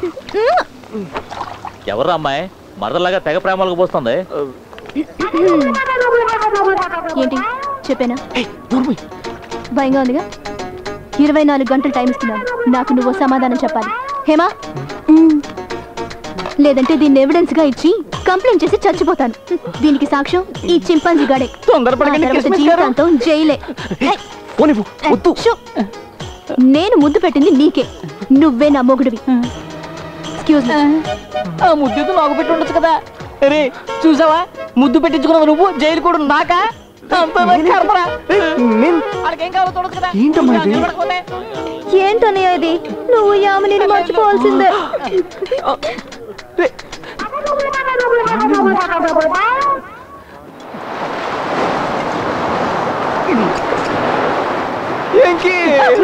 ఎవరు అమ్మాయి మరదలాగా తెగ ప్రేమలకు పోస్తుంది ఏంటి చెప్పానా భయంగా ఉందిగా ఇరవై నాలుగు గంటలు టైం ఇస్తున్నాను నాకు నువ్వు సమాధానం చెప్పాలి హేమా లేదంటే దీన్ని ఎవిడెన్స్ గా ఇచ్చి కంప్లైంట్ చేసి చచ్చిపోతాను దీనికి సాక్ష్యం ఈ చింపాంజీ గాడే తొందరపడకండి, ఆ తర్వాత కిస్మిస్ గారు. జీవితాంతం జైలే ఏయ్, పోనివ్వు వద్దు షూ. నేను ముద్దు పెట్టింది నీకే నువ్వే నా మొగుడివి ఎక్స్క్యూజ్ ఆ ముద్దు నాకు పెట్టి ఉండొచ్చు కదా అరే చూసావా ముద్దు పెట్టించుకున్నావు నువ్వు జైలు కూడా నాకా అంత కర్మరా వాళ్ళకేం కావాలో చూడొచ్చు కదా ఏంటమ్మా ఇది? నిలబడకపోతే. ఏంటన్నయ్య ఇది నువ్వు యామిని మర్చిపోవాల్సిందే ఏంకి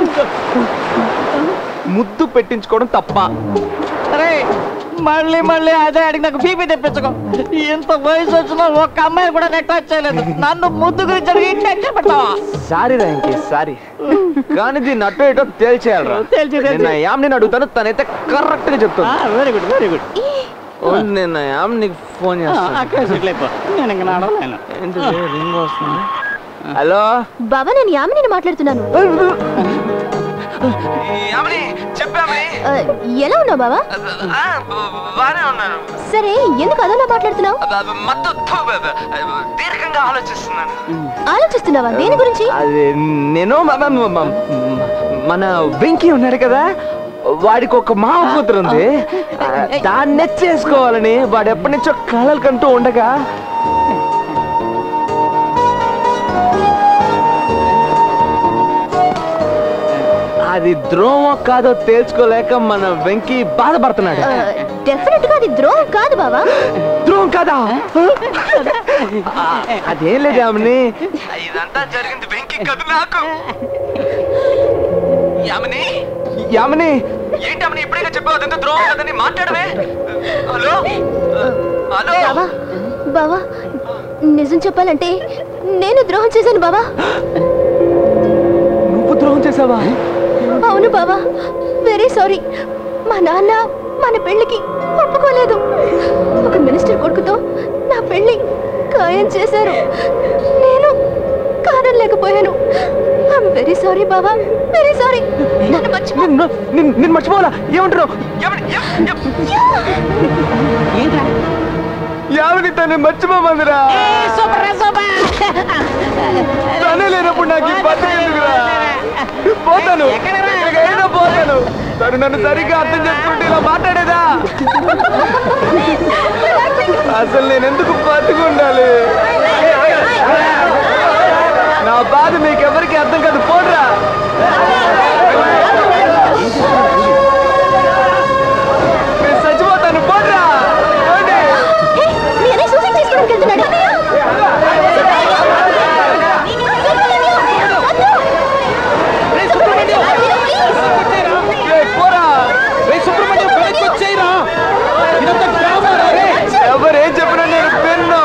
ముద్దు పెట్టించుకోవడం తప్ప అరే మళ్ళీ మళ్ళీ అదే అడిగి నాకు బీపీ తెప్పించుకో ఎంత వయసు వచ్చినా ఒక్క అమ్మాయిని కూడా నెట్ టచ్ చేయలేదు నన్ను ముద్దు గురించి అడిగి టెన్షన్ పెట్టావా సారీ రా ఇంకే సారీ కానీ దీన్ని అటో ఇటో తేల్చేయాలరా తేల్చే, తేల్చే. నిన్న యామ్ని అడుగుతాను తనైతే కరెక్ట్ గా చెప్తాను వెరీ గుడ్ వెరీ గుడ్ ఉండు, నేను యామ్ నీకు ఫోన్ చేస్తాను అక్కడ సెటిల్ అయిపో నేను ఇంకా నడవలేను ఏంటి రింగ్ వస్తుంది హలో బావా నేను యామిని మాట్లాడుతున్నాను ఆ, ఎలా ఉన్నావు బావా బానే ఉన్నాను సరే ఎందుకు అదోలా మాట్లాడుతున్నావు మొత్తం దీర్ఘంగా ఆలోచిస్తున్నాను ఆలోచిస్తున్నావా దేని గురించి అది నేను మ- మ- మ- మన వెంకీ ఉన్నాడు కదా వాడికి ఒక మామ కూతురు ఉంది ఆ, దాన్ని నెచ్చేసుకోవాలని వాడు ఎప్పటి నుంచో కళలు కంటూ ఉండగా అది ద్రోమో కాదో తేల్చుకోలేక మన వెంకీ బాధపడుతున్నాడు డెఫినెట్ గా అది ద్రోహం కాదు బావా ద్రోహం కదా ఆ, అదేం లేదు యామిని ఇదంతా జరిగింది వెంకీ కాదు నాకు యామిని యామిని ఏంటి యామిని ఇప్పుడే చెప్పావు అదంతా ద్రోహం కదని మాట్లాడవే హలో హలో బావా బావా నిజం చెప్పాలంటే నేను ద్రోహం చేశాను బావా నువ్వు ద్రోహం చేసావా అవును బావా వెరీ సారీ మా నాన్న మన పెళ్లికి ఒప్పుకోలేదు ఒక మినిస్టర్ కొడుకుతో నా పెళ్లి ఖాయం చేశారు నేను కాదనలేకపోయాను ఐఎమ్ వెరీ సారీ బావా వెరీ సారీ నన్ను మర్చిపో నిన్ను మర్చిపోవాలా ఏమంటున్నావు ఏంట్రా యామిని తను మర్చిపోమందిరా తనే లేనప్పుడు నాకు ఈ బతుకు ఎందుకురా పోతాను ఎక్కడికైనా పోతాను తను నన్ను సరిగ్గా అర్థం చేసుకుంటే ఇలా మాట్లాడేదా అసలు నేను ఎందుకు బతుకుండాలి నా బాధ మీకు ఎవరికి అర్థం కాదు పోడ్రా నేను చచ్చిపోతాను పోడ్రా పోండి. నేనే సూసైడ్ చేసుకోవడానికి వెళ్తున్నాడు ఏయ్, పోరా ఎవరేం చెప్పినా నేను విన్ను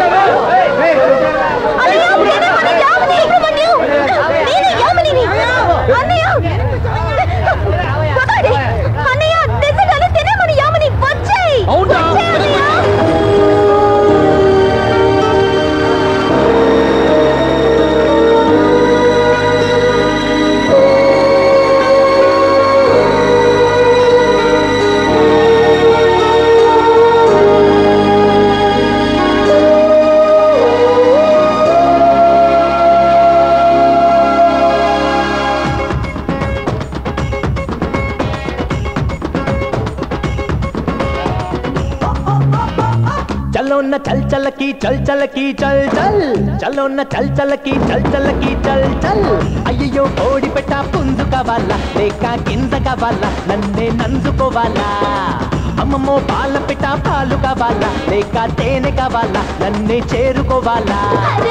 చలో न చల్ చలకి చల్ చలకి చల్ చల్ చలో न చల్ చలకి చల్ చలకి చల్ చల్ అయ్యయ్యో కోడి పెట్ట పుంజు కావాలా లేక కింద కావాలా నన్నే నంజుకోవాలా అమ్మమ్మో పాల పెట్ట పాలు కావాలా లేక తేనె కావాలా నన్నే చేరుకోవాలా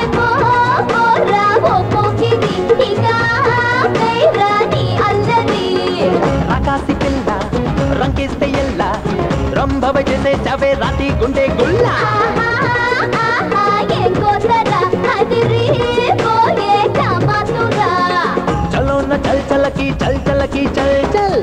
ఆకాశి పిల్ల రంకేస్తే ఎల్లా రంభవ చేసే చవే రాతి గుండె గుల్లా చలో न చల్ చలకి చల్ చలకి చల్ చల్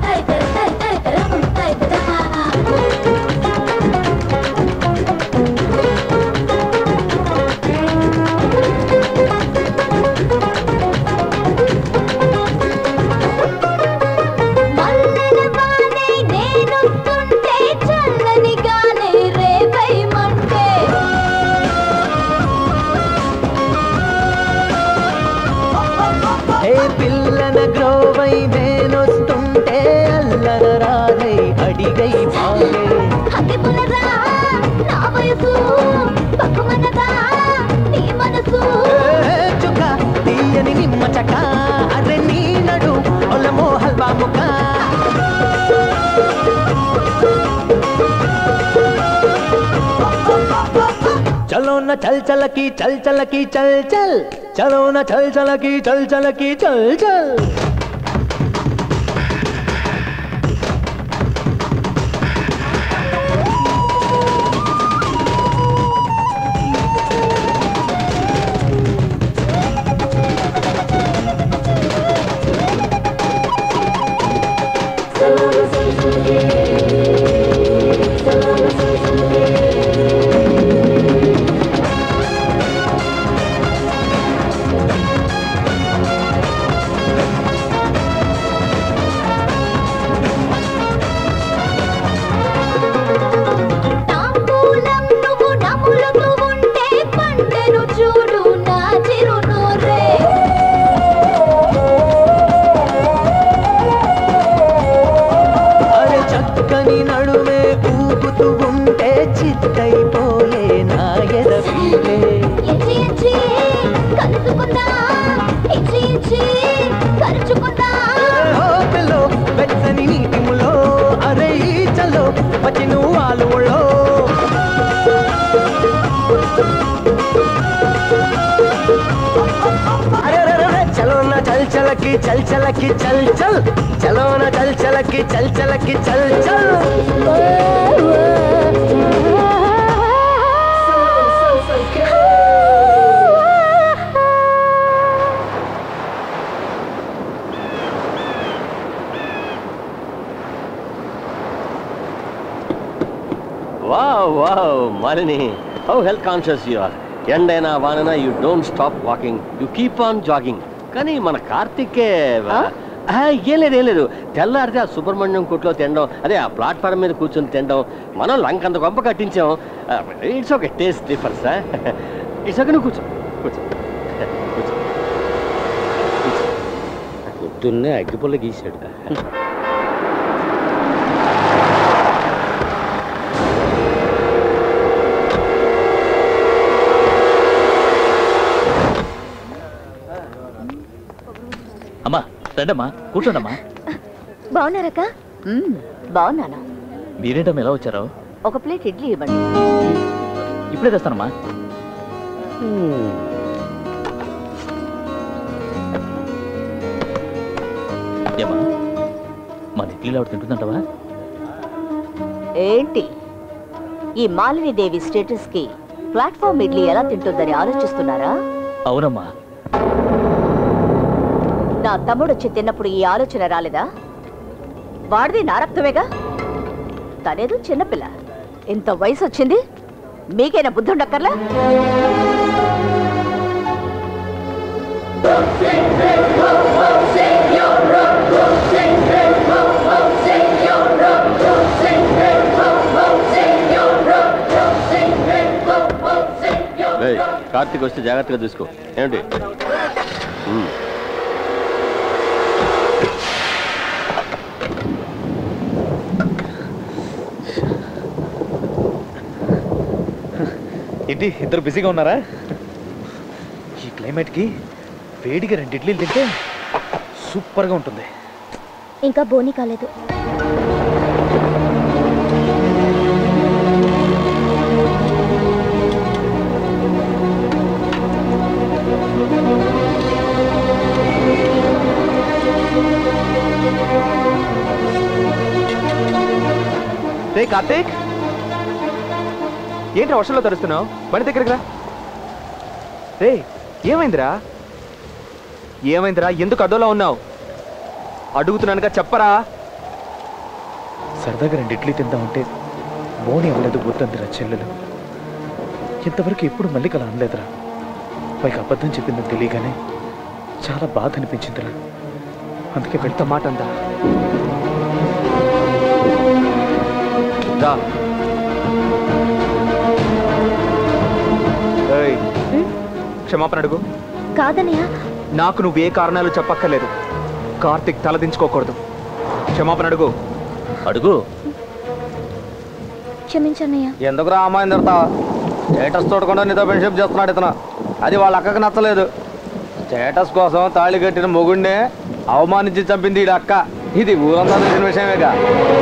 హే పిల్లన గ్రోవై నేనొస్తుంటే అల్లర రాధై అడిగై పాలే ఏ చుక్క తీయని నిమ్మ చక్క అరే నీ నడు ఒలమో హల్వా ముక్క చలో न చల్ చలకి చల్ చలకి చల్ చల్ చలో न చల్ చలకి చల్ చలకి చల్ చల్ Salona, చలకి చల్ చలకి చల్ చల్ చలోన చల్ చలకి చల్ చలకి చల్ చల్ wow wow Malini how health conscious you are ఎండైనా వానైనా you don't stop walking you keep on jogging కానీ మన కార్తికే ఆ, ఏం లేదు ఏం లేదు తెల్లారితే ఆ సుబ్రహ్మణ్యం కొట్లో తినడం అదే ఆ ప్లాట్ఫామ్ మీద కూర్చొని తినడం మనం లంక్ అంత గొప్ప కట్టించాం it's okay taste difference it's okay నువ్వు కూర్చో కూర్చో కూర్చో కూర్చో. పొద్దున్నే అగ్గిపుల్ల గీసాడు అమ్మా రండమ్మా కూర్చోండమ్మా బాగున్నారక్క బాగున్నాను మీరేంటమ్మా ఎలా వచ్చారో ఒక ప్లేట్ ఇడ్లీ ఇవ్వండి ఇప్పుడే తెస్తానమ్మా ఏమా మన ఇడ్లీలో ఆవిడ తింటుందంటవా ఏంటి ఈ మాలిని దేవి స్టేటస్ కి ప్లాట్ఫామ్ ఇడ్లీ ఎలా తింటుందని ఆలోచిస్తున్నారా అవునమ్మా నా తమ్ముడు వచ్చి తిన్నప్పుడు ఈ ఆలోచన రాలేదా వాడిది నా రక్తమేగా తనేదో చిన్నపిల్ల ఇంత వయసు వచ్చింది మీకైనా బుద్ధి ఉండక్కర్లా ఏయ్, కార్తీక్ వస్తే జాగ్రత్తగా చూసుకో ఏమిటి మ్మ్. ఏంటి ఇద్దరు బిజీగా ఉన్నారా ఈ క్లైమేట్కి వేడిగా రెండు ఇడ్లీలు తింటే సూపర్గా ఉంటుంది ఇంకా బోని కాలేదు రే కార్తీక్ ఏంటి వర్షంలో తరుస్తున్నావు బండి దగ్గరికి రా రే ఏమైందిరా ఏమైందిరా ఎందుకు అడ్డోలా ఉన్నావు అడుగుతున్నానుగా చెప్పరా సరదాగా రెండు ఇడ్లీ తిందామంటే బోని అవ్వలేదు వద్దందిరా చెల్లెలు ఇంతవరకు ఎప్పుడు మళ్ళీ అలా అనలేదురా పైకి అబద్ధం చెప్పిందని తెలియగానే చాలా బాధ అనిపించిందిరా అందుకే వెళ్తా మాట అందా రా ఏయ్, క్షమాపణ అడుగు కాదనయ్య నాకు నువ్వు ఏ కారణాలు చెప్పక్కర్లేదు కార్తిక్ తలదించుకోకూడదు క్షమాపణ అడుగు అడుగు క్షమించన్నయ్య ఎందుకు రా అమ్మాయిని తిడతావా స్టేటస్ చూడకుండా నీతో ఫ్రెండ్షిప్ చేస్తున్నాడు ఇతను అది వాళ్ళ అక్కకి నచ్చలేదు స్టేటస్ కోసం తాళి కట్టిన మొగుడినే అవమానించి చంపింది ఈ అక్క ఇది ఊరంతా తెలిసిన విషయమేగా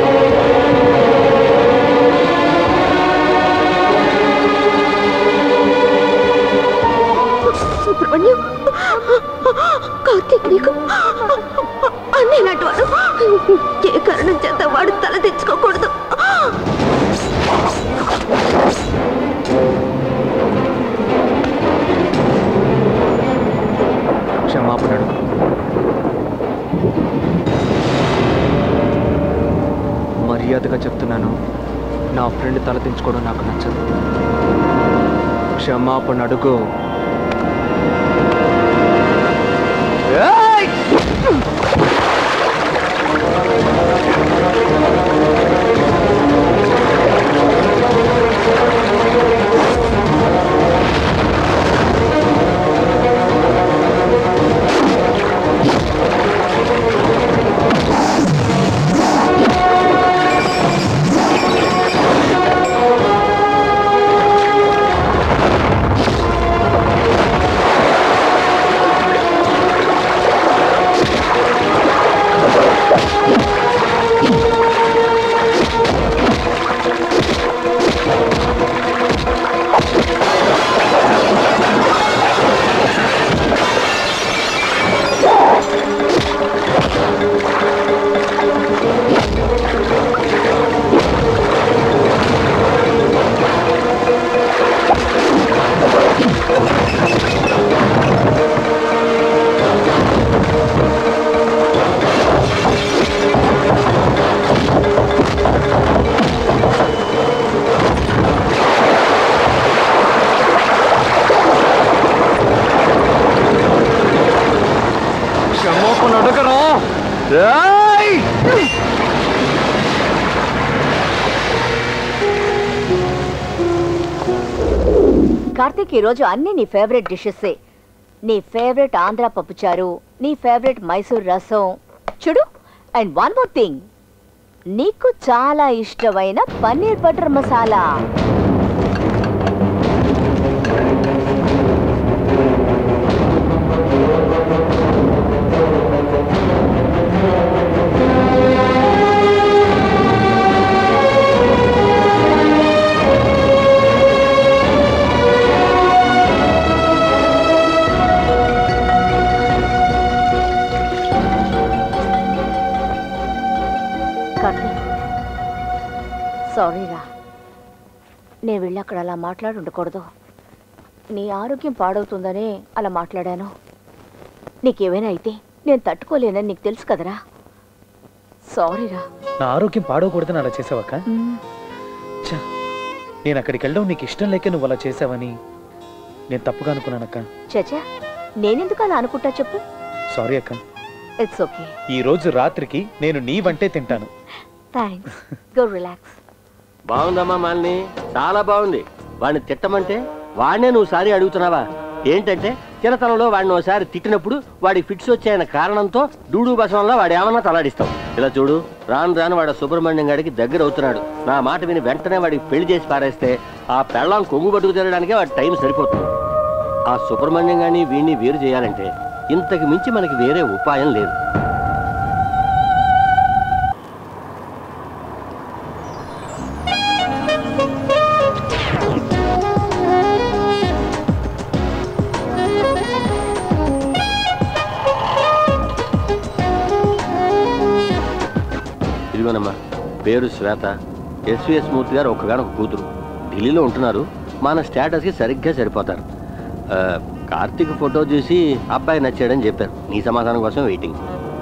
సుబ్రహ్మణ్యం కార్తీక్ నీకు అన్నయ్యలాంటి వాడు ఏ కారణం చేత వాడు తల తెచ్చుకోకూడదు క్షమాపణ అడుగు మర్యాదగా చెప్తున్నాను నా ఫ్రెండ్ తల దించుకోవడం నాకు నచ్చదు క్షమాపణ అడుగు ఏయ్! కార్తీక్ ఈరోజు అన్ని నీ ఫేవరెట్ డిషెస్ నీ ఫేవరెట్ ఆంధ్ర పప్పుచారు నీ ఫేవరెట్ మైసూర్ రసం చూడు అండ్ వన్ మోర్ థింగ్ నీకు చాలా ఇష్టమైన పన్నీర్ బటర్ మసాలా కార్తీక్ సారీ రా నేను వెళ్ళి అక్కడ అలా మాట్లాడి ఉండకూడదు నీ ఆరోగ్యం పాడవుతుందనే అలా మాట్లాడాను నీకేమైనా అయితే నేను తట్టుకోలేనని నీకు తెలుసు కదరా సారీరా నా ఆరోగ్యం పాడవకూడదని అలా చేసావక్క ఛ, నేను అక్కడికి వెళ్ళడం నీకు ఇష్టం లేక నువ్వు అలా చేసావని నేను తప్పుగా అనుకున్నానక్క చచా నేనెందుకు అలా అనుకుంటా చెప్పు సారీ అక్క ఇట్స్ ఓకే ఈ రోజు రాత్రికి నేను నీ వంటే తింటాను థ్యాంక్స్ గో రిలాక్స్ బాగుందమ్మా మాలిని చాలా బాగుంది వాడిని తిట్టమంటే వాడినే నువ్వు సారి అడుగుతున్నావా ఏంటంటే చిన్నతనంలో వాడిని ఒకసారి తిట్టినప్పుడు వాడికి ఫిట్స్ వచ్చాయన్న కారణంతో డూడు బసంలో వాడు ఏమన్నా తలాడిస్తావు ఇలా చూడు రాను రాను వాడు సుబ్రహ్మణ్యం గారికి దగ్గర అవుతున్నాడు నా మాట విని వెంటనే వాడికి పెళ్లి చేసి పారేస్తే ఆ పెళ్ళం కొంగు పట్టుకు తిరగడానికే వాడి టైం సరిపోతుంది ఆ సుబ్రహ్మణ్యం గాని వీడిని వేరు చేయాలంటే ఇంతకు మించి మనకి వేరే ఉపాయం లేదు ఇదిగోనమ్మా పేరు శ్వేత ఎస్విఎస్ మూర్తి గారు ఒక్కగానొక కూతురు ఢిల్లీలో ఉంటున్నారు మన స్టేటస్కి సరిగ్గా సరిపోతారు ఆ, కార్తీక్ ఫోటో చూసి అబ్బాయి నచ్చాడని చెప్పారు నీ సమాధానం కోసం వెయిటింగ్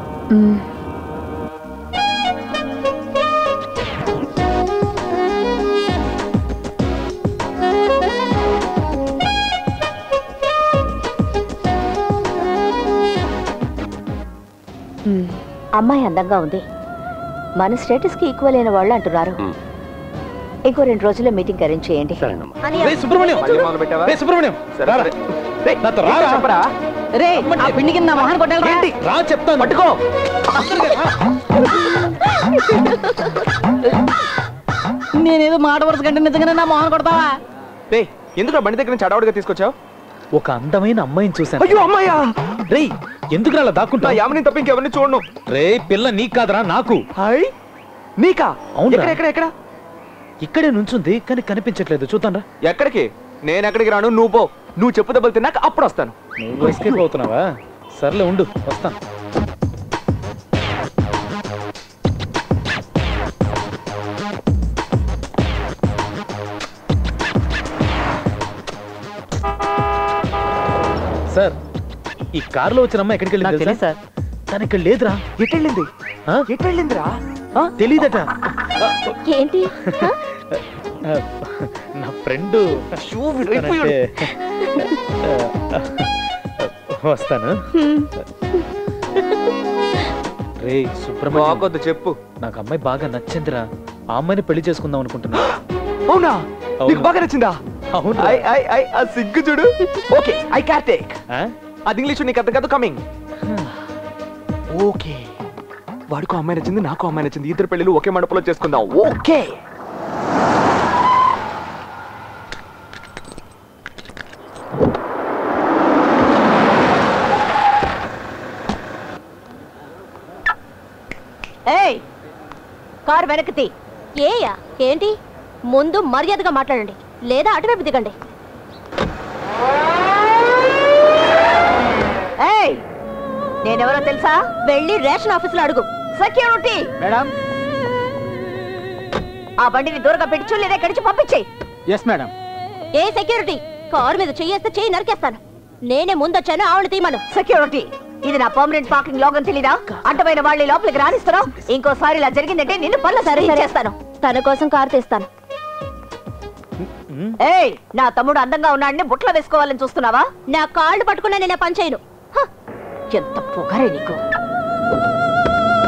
అమ్మాయి అందంగా ఉంది మన స్టేటస్ కి ఈక్వల్ అయిన వాళ్ళు అంటున్నారు ఇంకో రెండు రోజుల్లో మీటింగ్ అరేంజ్ చేయండి రేయ్ సుబ్రహ్మణ్యం రేయ్ సుబ్రహ్మణ్యం రారా. రేయ్, నాతో రారా. చెప్పరా రే ఆ పిండి కింద మొహన్ కొట్టాలి ఏంటి? రా చెప్తాను పట్టుకో నేనేదో మాట వరుస కంటే నిజంగానే నా మొహన్ కొడతావా రే ఎందుకు బండి దగ్గర నుంచి అడవుడిగా తీసుకొచ్చావు ఒక అందమైన అమ్మాయిని చూశాను అయ్యో అమ్మాయా రేయ్ ఎందుకు అలా దాక్కుంటా యామని తప్ప ఇంకెవరిని చూడను రే పిల్ల నీకు కాదురా నాకు హాయ్ నీకా అవునురా. ఎక్కడ ఎక్కడ ఎక్కడ ఇక్కడే నుంచుంది కానీ కనిపించట్లేదు చూద్దాంరా ఎక్కడికి నేను ఎక్కడికి రాను నువ్వు పో నువ్వు చెప్పు దెబ్బలు తిన్నాక అప్పుడు వస్తాను నువ్వు ఎస్కేప్ అవుతున్నావా సర్లే ఉండు వస్తాను సార్ ఈ కారులో వచ్చిన అమ్మాయి ఎక్కడికి నాకు వెళ్ళింది తెలీదు సార్ తను ఇక్కడ లేదురా ఎటెళ్ళింది ఎటెళ్ళిందిరా తెలీదట ఏంటి ఆ, నా ఫ్రెండ్ విడిపోయాడు. వస్తాను రే సుబ్రహ్మణ్యం బాగొద్దు చెప్పు నాకు అమ్మాయి బాగా నచ్చిందిరా ఆ అమ్మాయిని పెళ్లి చేసుకుందాం అనుకుంటున్నా అవునా అవును. నీకు బాగా నచ్చిందా అవును ఐ ఐ ఐ ఆ సిగ్గు చూడు ఓకే ఐ క్యాన్ టేక్ అది ఇంగ్లీష్ నీకు అర్థం కాదు కమింగ్ ఓకే వాడికో అమ్మాయి నచ్చింది నాకు అమ్మాయి నచ్చింది ఇద్దరు పెళ్ళిళ్ళు ఒకే మండపంలో చేసుకుందాం ఓకే ఏయ్ కారు వెనక్కి తీ ఏయా ఏంటి ముందు మర్యాదగా మాట్లాడండి లేదా అటువైపు దిగండి ఏయ్ నేనెవరో తెలుసా వెళ్ళి రేషన్ ఆఫీసులో అడుగు సెక్యూరిటీ మేడం ఆ బండిని దూరంగా పెట్టి లేదా కడిచి పంపించేయి ఎస్ మేడం ఏ సెక్యూరిటీ కారు మీద చెయ్యేస్తే చెయ్యి నరికేస్తాను నేనే ముందొచ్చాను ఆవిడ తీయమను సెక్యూరిటీ ఇది నా పర్మనెంట్ పార్కింగ్ లోగన్ తెలీదా అడ్డమైన వాళ్ళని లోపలికి రానిస్తాను ఇంకోసారి ఇలా జరిగిందంటే నిన్ను పనులు సరే చేస్తాను తన కోసం కారు తీస్తాను ఏయ్ నా తమ్ముడు అందంగా ఉన్నాడని బుట్లో వేసుకోవాలని చూస్తున్నావా నా కాళ్ళు పట్టుకున్నా నేను పని చేయను హ, ఎంత పొగరే నీకు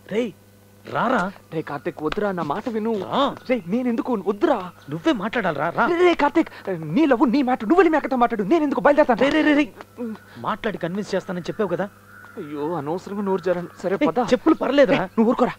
రేయ్ రారా రే కార్తిక్ వద్దురా నా మాట విను రే నేను ఎందుకు వద్దురా నువ్వే మాట్లాడాలరా రా రే, రే కార్తిక్ నీ లవ్ నీ మ్యాటర్ నువ్వు వెళ్ళి మేకతో మాట్లాడు నేను ఎందుకు బయలుదేరతాను రే రే రే రే మాట్లాడి కన్విన్స్ చేస్తానని చెప్పావు కదా అయ్యో అనవసరంగా నోరు జరను సరే ఏయ్, పద చెప్పులు పర్లేదురా ఏయ్, నువ్వు ఊరుకోరా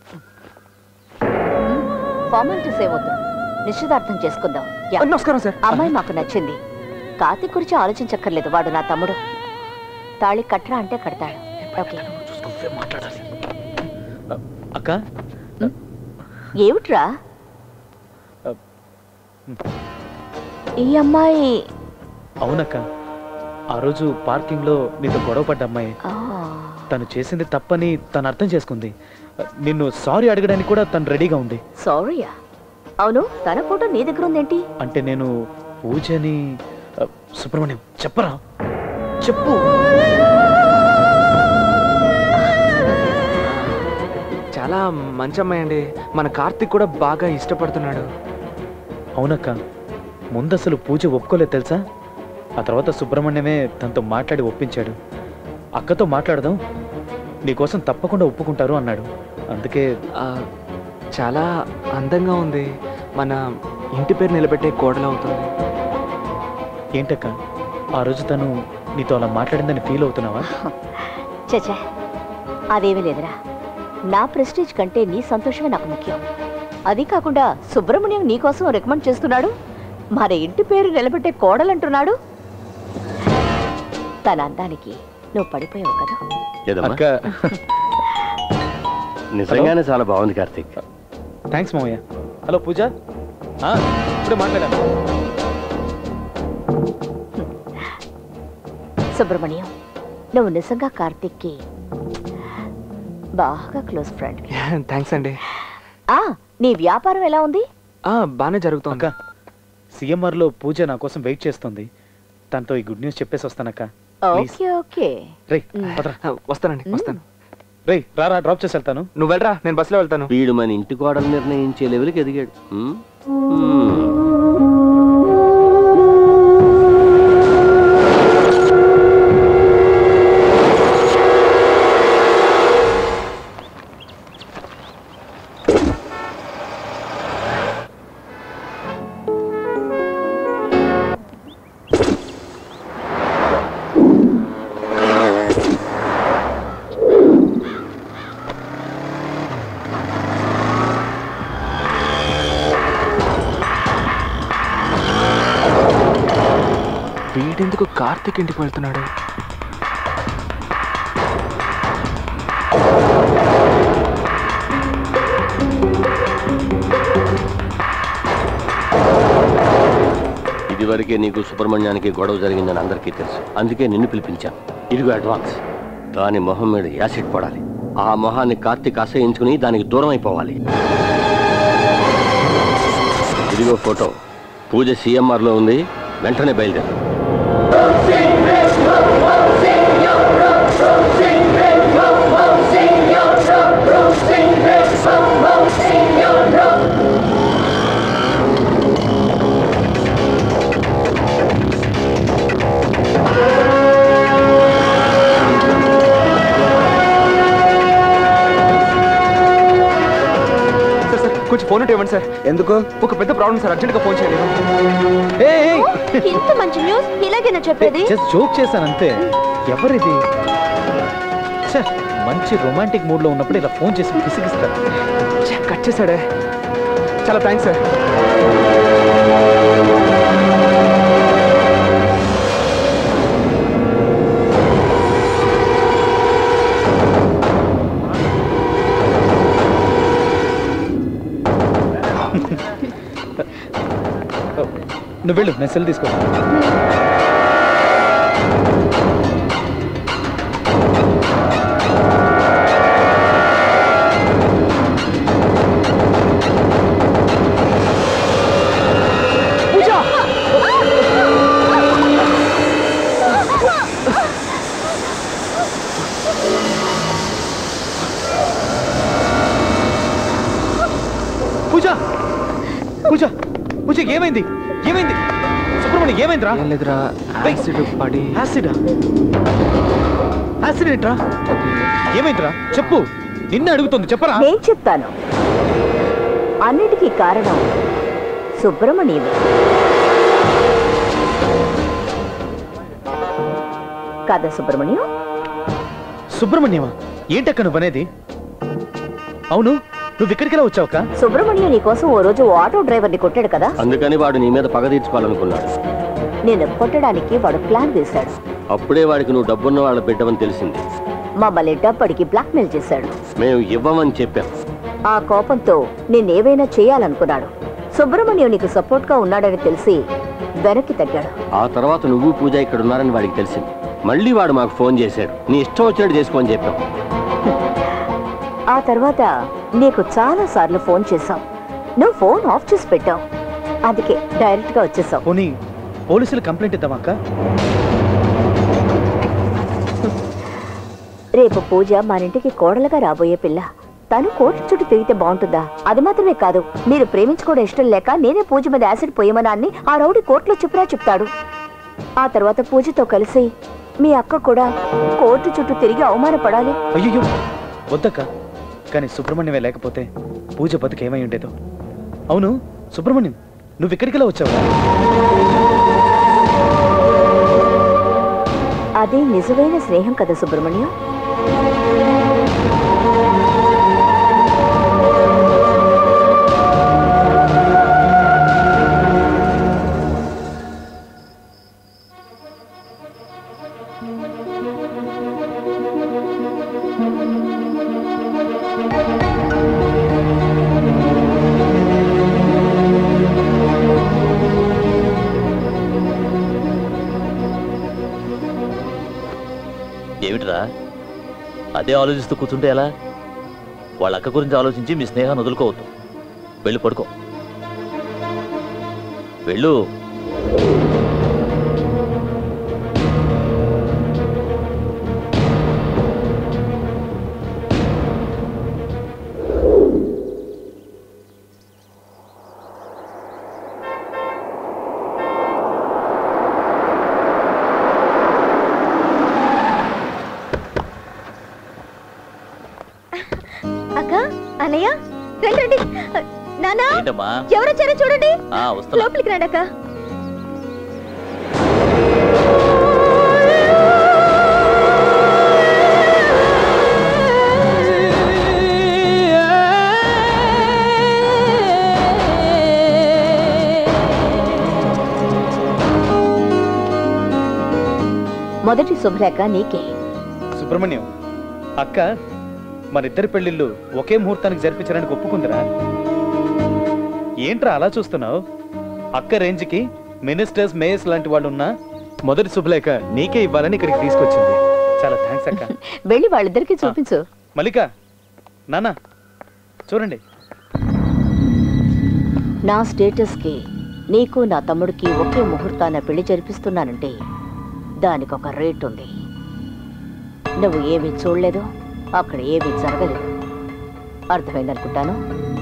ఫార్మాలిటీస్ ఏవద్దు నిశ్చితార్థం చేసుకుందాం యా. నమస్కారం సార్ అమ్మాయి మాకు నచ్చింది కార్తీక్ గురించి ఆలోచించక్కర్లేదు వాడు నా తమ్ముడు తాళి కట్టరా అంటే కడతాడు ఓకే నువ్వే మాట్లాడాలి అక్క ఏమిట్రా ఈ అమ్మాయి అవునక్క ఆ రోజు పార్కింగ్ లో నీతో గొడవ పడ్డ అమ్మాయి ఆ, తను చేసింది తప్పని తను అర్థం చేసుకుంది నిన్ను సారీ అడగడానికి కూడా తను రెడీగా ఉంది సారీయా అవును తన ఫోటో నీ దగ్గర ఉందేంటి అంటే నేను పూజని ఆ, సుబ్రహ్మణ్యం చెప్పరా చెప్పు చాలా మంచి అమ్మాయి అండి మన కార్తిక్ కూడా బాగా ఇష్టపడుతున్నాడు అవునక్క ముందు అసలు పూజ ఒప్పుకోలేదు తెలుసా ఆ తర్వాత సుబ్రహ్మణ్యమే తనతో మాట్లాడి ఒప్పించాడు అక్కతో మాట్లాడదాం నీకోసం తప్పకుండా ఒప్పుకుంటారు అన్నాడు అందుకే ఆ, చాలా అందంగా ఉంది మన ఇంటి పేరు నిలబెట్టే కోడలు అవుతుంది ఏంటక్క ఆ రోజు తను నీతో అలా మాట్లాడిందని ఫీల్ అవుతున్నావా చచా అదేమీ లేదురా నా ప్రెస్టీజ్ కంటే నీ సంతోషమే నాకు ముఖ్యం అది కాకుండా సుబ్రహ్మణ్యం నీకోసం రికమెండ్ చేస్తున్నాడు మన ఇంటి పేరు నిలబెట్టే కోడలంటున్నాడు తన అందానికి నువ్వు పడిపోయావు కదా ఏదమ్మా అక్క నిజంగానే చాలా బాగుంది కార్తీక్ థ్యాంక్స్ మామయ్య హలో పూజ ఆ, ఇప్పుడే మాట్లాడాను సుబ్రహ్మణ్యం నువ్వు నిజంగా కార్తిక్కి బాగా క్లోజ్ ఫ్రెండ్ థ్యాంక్స్ అండి ఆ నీ వ్యాపారం ఎలా ఉంది ఆ, బాగానే జరుగుతుంది అక్క సిఎంఆర్ లో పూజ నా కోసం వెయిట్ చేస్తుంది తనతో ఈ గుడ్ న్యూస్ చెప్పేసి వస్తానక్క ప్లీజ్ ఓకే ఓకే రేయ్ పదరా ఆ, వస్తానండి వస్తాను రేయ్ రారా డ్రాప్ చేసి వెళ్తాను నువ్వు వెళ్ళరా నేను బస్సులో వెళ్తాను వీడు మన ఇంటి గోడలు నిర్ణయించే లెవెల్కి ఎదిగాడు ఉమ్? ఉమ్. వీడెందుకు కార్తిక్ ఇంటికి వెళ్తున్నాడు ఇదివరకే నీకు సుబ్రహ్మణ్యానికి గొడవ జరిగిందని అందరికీ తెలుసు అందుకే నిన్ను పిలిపించాను ఇదిగో అడ్వాన్స్ దాని మొహం మీద యాసిడ్ పడాలి ఆ మొహాన్ని కార్తీక్ అసహించుకుని దానికి దూరం అయిపోవాలి ఇదిగో ఫోటో పూజ సిఎంఆర్లో ఉంది వెంటనే బయలుదేరు సార్ సార్ కొంచెం ఫోన్ ఉంటే ఇవ్వండి సార్ ఎందుకు ఒక పెద్ద ప్రాబ్లం సార్ అర్జెంట్గా ఫోన్ చేయాలి ఇంత మంచి న్యూస్ ఇలాగేనా చెప్పేది జస్ట్ జోక్ చేశాను అంతే ఎవరిది ఛే, మంచి రొమాంటిక్ మూడ్ లో ఉన్నప్పుడు ఇలా ఫోన్ చేసి పిసిగిస్తారు ఛే, కట్ చేశాడే చాలా థ్యాంక్స్ సార్ నువ్వు వెళ్ళు నేను సెల్ తీసుకో పూజ పూజ పూజ ఏమైంది ఏమైంది సుబ్రహ్మణ్యం ఏమైందిరా ఏం లేదురా యాసిడ్ పడి యాసిడ్ యాసిడ్ ఏంట్రా ఏమైందిరా చెప్పు నిన్నే అడుగుతుంది చెప్పరా నేను చెప్తాను అన్నిటికీ కారణం సుబ్రహ్మణ్యమే కదా సుబ్రహ్మణ్యం సుబ్రహ్మణ్యమా ఏంటక్క నువ్వు అనేది అవును నువ్వు ఇక్కడికి వచ్చావుక సుబ్రహ్మణ్యం నీకోసం ఓ రోజు ఓ ఆటో డ్రైవర్ని కొట్టాడు కదా అందుకని వాడు నీ మీద పగ తీర్చుకోవాలనుకున్నాడు నేను కొట్టడానికి వాడు ప్లాన్ వేశాడు అప్పుడే వాడికి నువ్వు డబ్బున్న వాళ్ళ బిడ్డవని తెలిసింది మమ్మల్ని డబ్బడికి బ్లాక్మెయిల్ చేశాడు మేము ఇవ్వమని చెప్పాం ఆ కోపంతో నేనేవైనా చేయాలనుకున్నాడు సుబ్రహ్మణ్యం నీకు సపోర్ట్ గా ఉన్నాడని తెలిసి వెనక్కి తగ్గాడు ఆ తర్వాత నువ్వు పూజ ఇక్కడ ఉన్నారని వాడికి తెలిసింది మళ్ళీ వాడు మాకు ఫోన్ చేశాడు నీ ఇష్టం వచ్చినట్టు చేసుకోని చెప్పాం ఆ తర్వాత నీకు చాలా సార్లు ఫోన్ చేశాం నువ్వు ఫోన్ ఆఫ్ చేసి పెట్టావు అందుకే డైరెక్ట్ గా వచ్చేసావు పోనీ పోలీసులు కంప్లైంట్ ఇద్దామక్క రేపు పూజ మన ఇంటికి కోడలుగా రాబోయే పిల్ల తను కోర్టు చుట్టూ తిరిగితే బాగుంటుందా అది మాత్రమే కాదు మీరు ప్రేమించుకోవడం ఇష్టం లేక నేనే పూజ మీద యాసిడ్ పోయమనాన్ని ఆ రౌడీ కోర్టులో చెప్పురా చెప్తాడు ఆ తర్వాత పూజతో కలిసి మీ అక్క కూడా కోర్టు చుట్టూ తిరిగి అవమానపడాలి అయ్యో వద్దక్క కానీ సుబ్రహ్మణ్యమే లేకపోతే పూజ బతుకు ఏమై ఉండేదో అవును సుబ్రహ్మణ్యం నువ్వు ఇక్కడికి వచ్చావు అదే నిజమైన స్నేహం కదా సుబ్రహ్మణ్యం ఏమిట్రా అదే ఆలోచిస్తూ కూర్చుంటే ఎలా వాళ్ళ అక్క గురించి ఆలోచించి మీ స్నేహాన్ని వదులుకోవద్దు వెళ్ళి పడుకో వెళ్ళు అక్క అన్నయ్య రండి రండి నానా ఏంటమ్మా ఎవరొచ్చారో చూడండి ఆ, వస్తున్నా. లోపలికి రండి అక్క మొదటి శుభ్రేఖ నీకే సుబ్రహ్మణ్యం అక్క మనిద్దరి పెళ్లిళ్ళు ఒకే ముహూర్తానికి జరిపించడానికి ఒప్పుకుందిరా ఏంట్రా అలా చూస్తున్నావు అక్క రేంజ్కి మినిస్టర్స్ మేయర్స్ లాంటి వాళ్ళు ఉన్నా మొదటి శుభలేఖ నీకే ఇవ్వాలని ఇక్కడికి తీసుకొచ్చింది చాలా థ్యాంక్స్ అక్క వెళ్ళి వాళ్ళిద్దరికి చూపించు మల్లిక నాన్న చూడండి నా స్టేటస్కి నీకు నా తమ్ముడికి ఒకే ముహూర్తాన పెళ్లి జరిపిస్తున్నానంటే దానికి ఒక రేట్ ఉంది నువ్వు ఏమీ చూడలేదు అక్కడ ఏమీ జరగలేదు అర్థమైందనుకుంటాను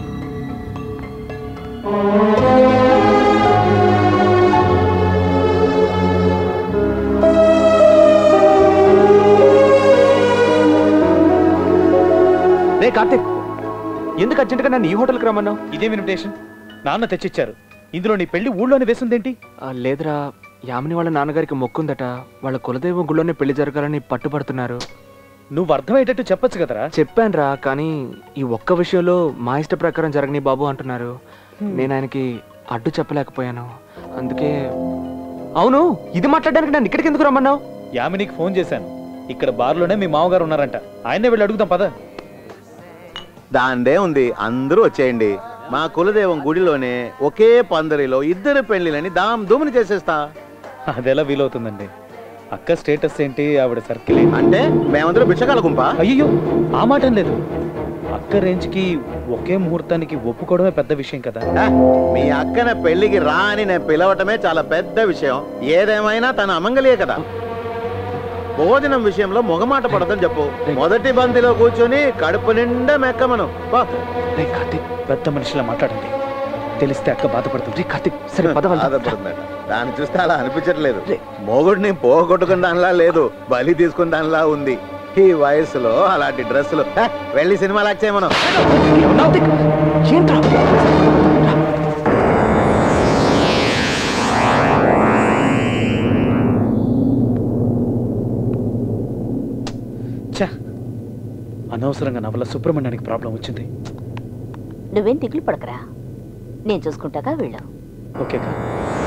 రే కార్తిక్ ఎందుకు అర్జెంటుగా నన్ను ఈ హోటల్కి రమ్మన్నావు ఇదేం ఇన్విటేషన్ నాన్న తెచ్చిచ్చారు ఇందులో నీ పెళ్లి ఊళ్ళోనే వేసిందేంటి లేదురా యామిని వాళ్ళ నాన్నగారికి మొక్కుందట వాళ్ళ కులదైవం గుళ్ళోనే పెళ్లి జరగాలని పట్టుబడుతున్నారు నువ్వు అర్థమయ్యేటట్టు చెప్పొచ్చు కదరా చెప్పానురా కానీ ఈ ఒక్క విషయంలో మా ఇష్ట ప్రకారం జరగని బాబు అంటున్నారు నేను ఆయనకి అడ్డు చెప్పలేకపోయాను అందుకే అవును ఇది మాట్లాడడానికి నన్ను ఇక్కడికి ఎందుకు రమ్మన్నావు యామినికి ఫోన్ చేశాను ఇక్కడ బార్లోనే మీ మామగారు ఉన్నారంట ఆయనే వెళ్ళి అడుగుదాం పద దాందే ఉంది అందరూ వచ్చేయండి మా కులదైవం గుడిలోనే ఒకే పందరిలో ఇద్దరు పెళ్లిలని దాం దుమ్ముని చేసేస్తా అదెలా వీలవుతుందండి అక్క స్టేటస్ ఏంటి ఆవిడ సర్కిల్ అంటే మేమందరూ భిక్షకాల గుంపా అయ్యో ఆ మాట లేదు అక్క రేంజ్కి ఒకే ముహూర్తానికి ఒప్పుకోవడమే పెద్ద విషయం కదా ఆ, మీ అక్కన పెళ్లికి రా అని నేను పిలవటమే చాలా పెద్ద విషయం ఏదేమైనా తన అమంగలియే కదా భోజనం విషయంలో మొగమాట పడదని చెప్పు మొదటి బంతిలో కూర్చొని కడుపు నిండా మెక్కమను పో. కార్తీక్ పెద్ద మనిషిలా మాట్లాడండి తెలిస్తే అక్క బాధపడుతుంది కార్తీక్ సరే పద వెళ్దాం. బాధపడుతుందట. దాన్ని చూస్తే అలా అనిపించట్లేదు మొగుడిని పోగొట్టుకున్న దానిలా లేదు బలి తీసుకున్న దానిలా ఉంది ఈ వయసులో అలాంటి డ్రెస్సులు హే, వెళ్ళి సినిమా లాక్ చేయమను ఏంట్రా ఛా అనవసరంగా నా వల్ల సుబ్రహ్మణ్యానికి ప్రాబ్లం వచ్చింది నువ్వేం దిగులు పడకరా నేను చూసుకుంటాగా వెళ్ళు ఓకే కా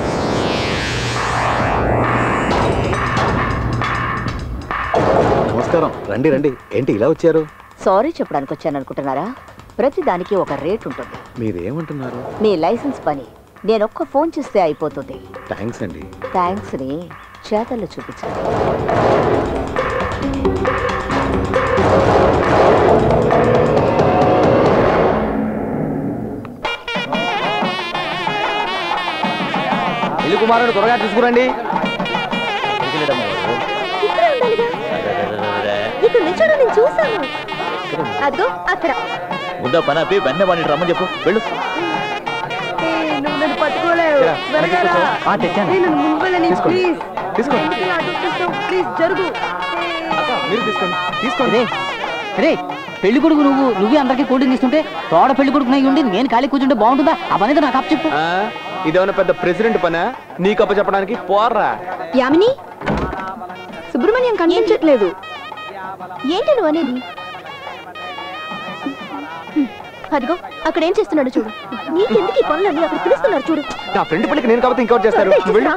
నమస్కారం రండి రండి ఏంటి ఇలా వచ్చారు సారీ చెప్పడానికి వచ్చాను అనుకుంటున్నారా ప్రతి దానికి ఒక రేట్ ఉంటుంది మీరేమంటున్నారు మీ లైసెన్స్ పని నేను ఒక్క ఫోన్ చేస్తే అయిపోతుంది థ్యాంక్స్ అండి థ్యాంక్స్ ని చేతల్లో చూపించాలి ఇల్లు కుమారుడు త్వరగా తీసుకురండి ఇక్కడ నిల్చోడం నేను చూసాను అదిగో అక్కడ ముందా పని ఆపి వెన్న వాడిని రమ్మని చెప్పు వెళ్ళు ఏ, నువ్వు నన్ను పట్టుకోలేవు ఇలా, త్వరగా రా. ఆ, తెచ్చాను. ఏ, నన్ను ముందుకెళ్ళని, తీసుకోండి. ప్లీజ్. తీసుకోండి. ఎందుకు ఇలా అడ్డు వస్తున్నావు? ప్లీజ్ జరుగు అక్క మీరు తీసుకోండి తీసుకోండి రే రే పెళ్లి కొడుకు నువ్వు నువ్వే అందరికీ కోటింగ్ ఇస్తుంటే తోడ పెళ్లి కొడుకు నై ఉండి నేను ఖాళీ కూర్చుంటే బాగుంటుందా ఆ పని నాకు అప్ చెప్పు ఆ, ఇదేమన్నా పెద్ద ప్రెసిడెంట్ పనా నీకు అప్ప చెప్పడానికి పోర్రా యామిని సుబ్రహ్మణ్యం కనిపించట్లేదు ఏంటి నువ్వు అనేది అదిగో అక్కడ ఏం చేస్తున్నాడు చూడు నీకెందుకు ఈ పనులన్నీ అక్కడ పిలుస్తున్నాడు చూడు నా ఫ్రెండ్ పెళ్ళికి నేను కాబట్టి ఇంకోటి చేస్తారు నువ్వు వెళ్ళు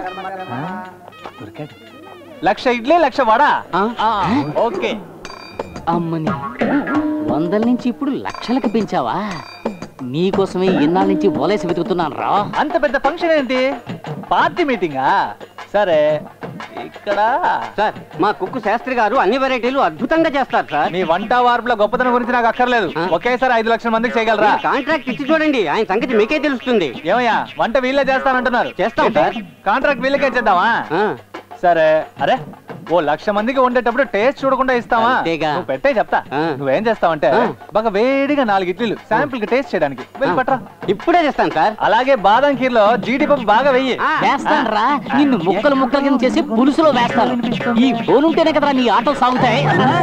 లక్ష ఇడ్లీ లక్ష వడ ఓకే అమ్మని వందల నుంచి ఇప్పుడు లక్షలకి పెంచావా నీకోసమే ఇన్నాళ్ళ నుంచి ఓలేసి వెతుకుతున్నాను రా అంత పెద్ద ఫంక్షన్ ఏంటి పార్టీ మీటింగా సరే ఇక్కడ సార్ మా కుక్కు శాస్త్రి గారు అన్ని వెరైటీలు అద్భుతంగా చేస్తారు సార్ మీ వంట వార్పుల గొప్పతనం గురించి నాకు అక్కర్లేదు ఒకేసారి ఐదు లక్షల మందికి చేయగలరా మీరు కాంట్రాక్ట్ ఇచ్చి చూడండి ఆయన సంగతి మీకే తెలుస్తుంది ఏమయ్యా వంట వీళ్ళే చేస్తానంటున్నారు చేస్తాం ఏంటి? సార్. కాంట్రాక్ట్ వీళ్ళకే చేద్దామా ఆ, సరే అరే ఓ లక్ష మందికి వండేటప్పుడు టేస్ట్ చూడకుండా ఇస్తావా అంతేగా. నువ్వు పెట్టే చెప్తా ఆ. నువ్వేం చేస్తావంటే ఆ. బాగా వేడిగా నాలుగు ఇడ్లీలు శాంపుల్ కి టేస్ట్ చేయడానికి వెళ్ళి ఆ. పట్రా ఇప్పుడే చేస్తాను సార్ అలాగే బాదం కీర్లో జీడిపప్పు బాగా వెయ్యి ఆ. వేస్తాను రా నిన్ను ముక్కలు ముక్కలు కింద చేసి పులుసులో వేస్తాను ఈ ఫోన్ ఉంటేనే కదరా నీ ఆటో సాగుతాయి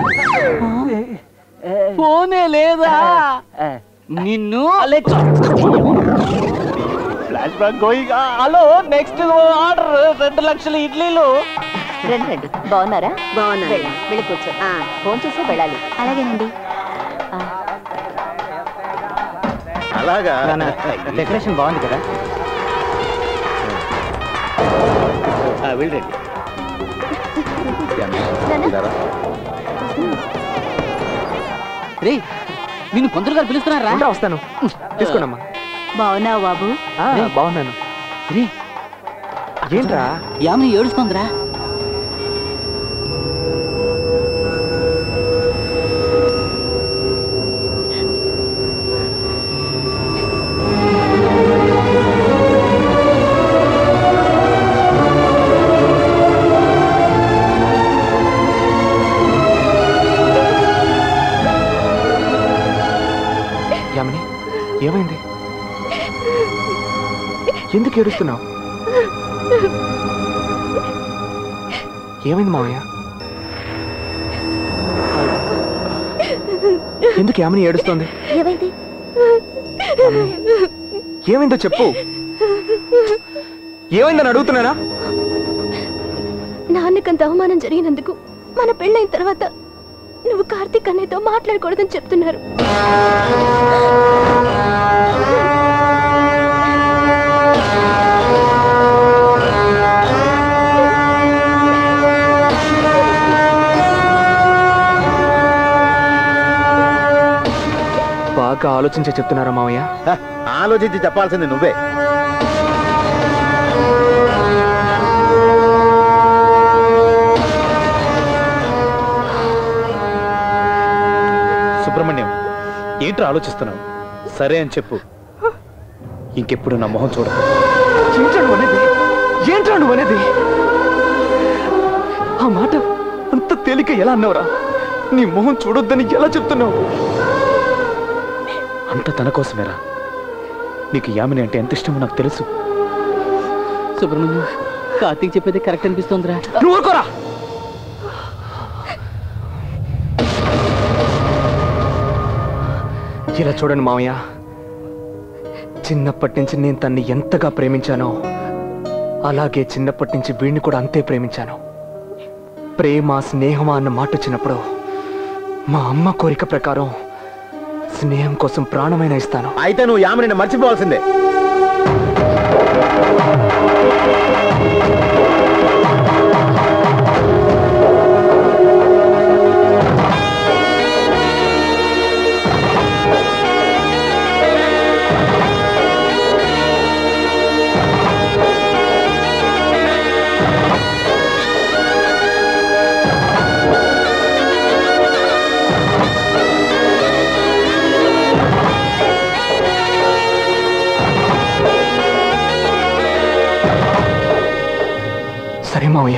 ఫోనే లేదా నిన్ను flash back going hello next order రెండు లక్షల ఇడ్లీలు రండి రండి బాగున్నారా బాగున్నాను. వెళ్ళి, వెళ్ళి కూర్చో ఫోన్ చేసి వెళ్ళాలి అలాగేనండి అలాగా డెకరేషన్ బాగుంది కదా వెళ్ళండి ఇలారా. రే నిన్ను పంతులు గారు పిలుస్తున్నారా ఉంటా వస్తాను తీసుకోండమ్మా బాగున్నావు బాబు ఆ, బాగున్నాను రే ఏంట్రా యామిని ఏడుస్తోందిరా యామిని ఏమైంది ఎందుకు ఏడుస్తున్నావు ఏమైంది మావయ్య ఎందుకు యామిని ఏడుస్తోంది ఏమైంది యామిని, ఏమైందో చెప్పు ఏమైందని అడుగుతున్నానా నాన్నకంత అవమానం జరిగినందుకు మన పెళ్ళైన తర్వాత నువ్వు కార్తీక్ అన్నయ్యతో మాట్లాడకూడదని చెప్తున్నారు బాగా ఆలోచించే చెప్తున్నారా మావయ్య హ, ఆలోచించి చెప్పాల్సింది నువ్వే సుబ్రహ్మణ్యం ఏంట్రా ఆలోచిస్తున్నావు సరే అని చెప్పు ఇంకెప్పుడు నా మొహం చూడ ఏంట్రా నువ్వు అనేది ఏంట్రా నువ్వు అనేది ఆ మాట అంత తేలిక ఎలా అన్నావురా నీ మొహం చూడొద్దని ఎలా చెప్తున్నావు అంత తన కోసమేరా నీకు యామిని అంటే ఎంత ఇష్టమో నాకు తెలుసు సుబ్రహ్మణ్యం కార్తీక్ చెప్పేది కరెక్ట్ అనిపిస్తోందిరా నువ్వు ఊరుకోరా ఇలా చూడండి మామయ్య చిన్నప్పటి నుంచి నేను తన్ని ఎంతగా ప్రేమించానో అలాగే చిన్నప్పటి నుంచి వీడిని కూడా అంతే ప్రేమించాను ప్రేమ స్నేహమా అన్న మాట వచ్చినప్పుడు మా అమ్మ కోరిక ప్రకారం స్నేహం కోసం ప్రాణమైన ఇస్తాను అయితే నువ్వు యామిని మర్చిపోవాల్సిందే సరే మామయ్య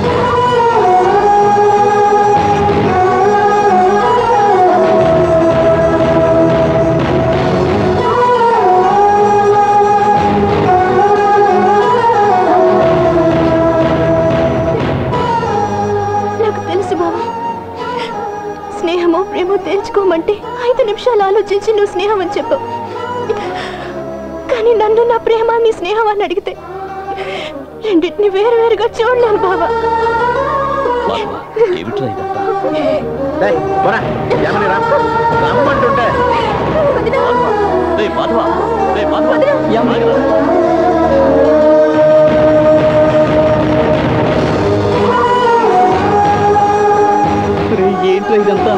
నాకు తెలుసు బావా స్నేహమో ప్రేమో తేల్చుకోమంటే ఐదు నిమిషాలు ఆలోచించి నువ్వు స్నేహం అని చెప్పావు కానీ నన్ను నా ప్రేమ నీ స్నేహం అని అడిగితే రెండింటిని వేరు వేరుగా చూడలేను బావా ఏమిట్రా ఇదంతా డేయ్, పోరా. యామిని రా. రమ్మంటుంటే రేయ్ మాధవ రేయ్ మాధవ ఏంట్రా ఇదంతా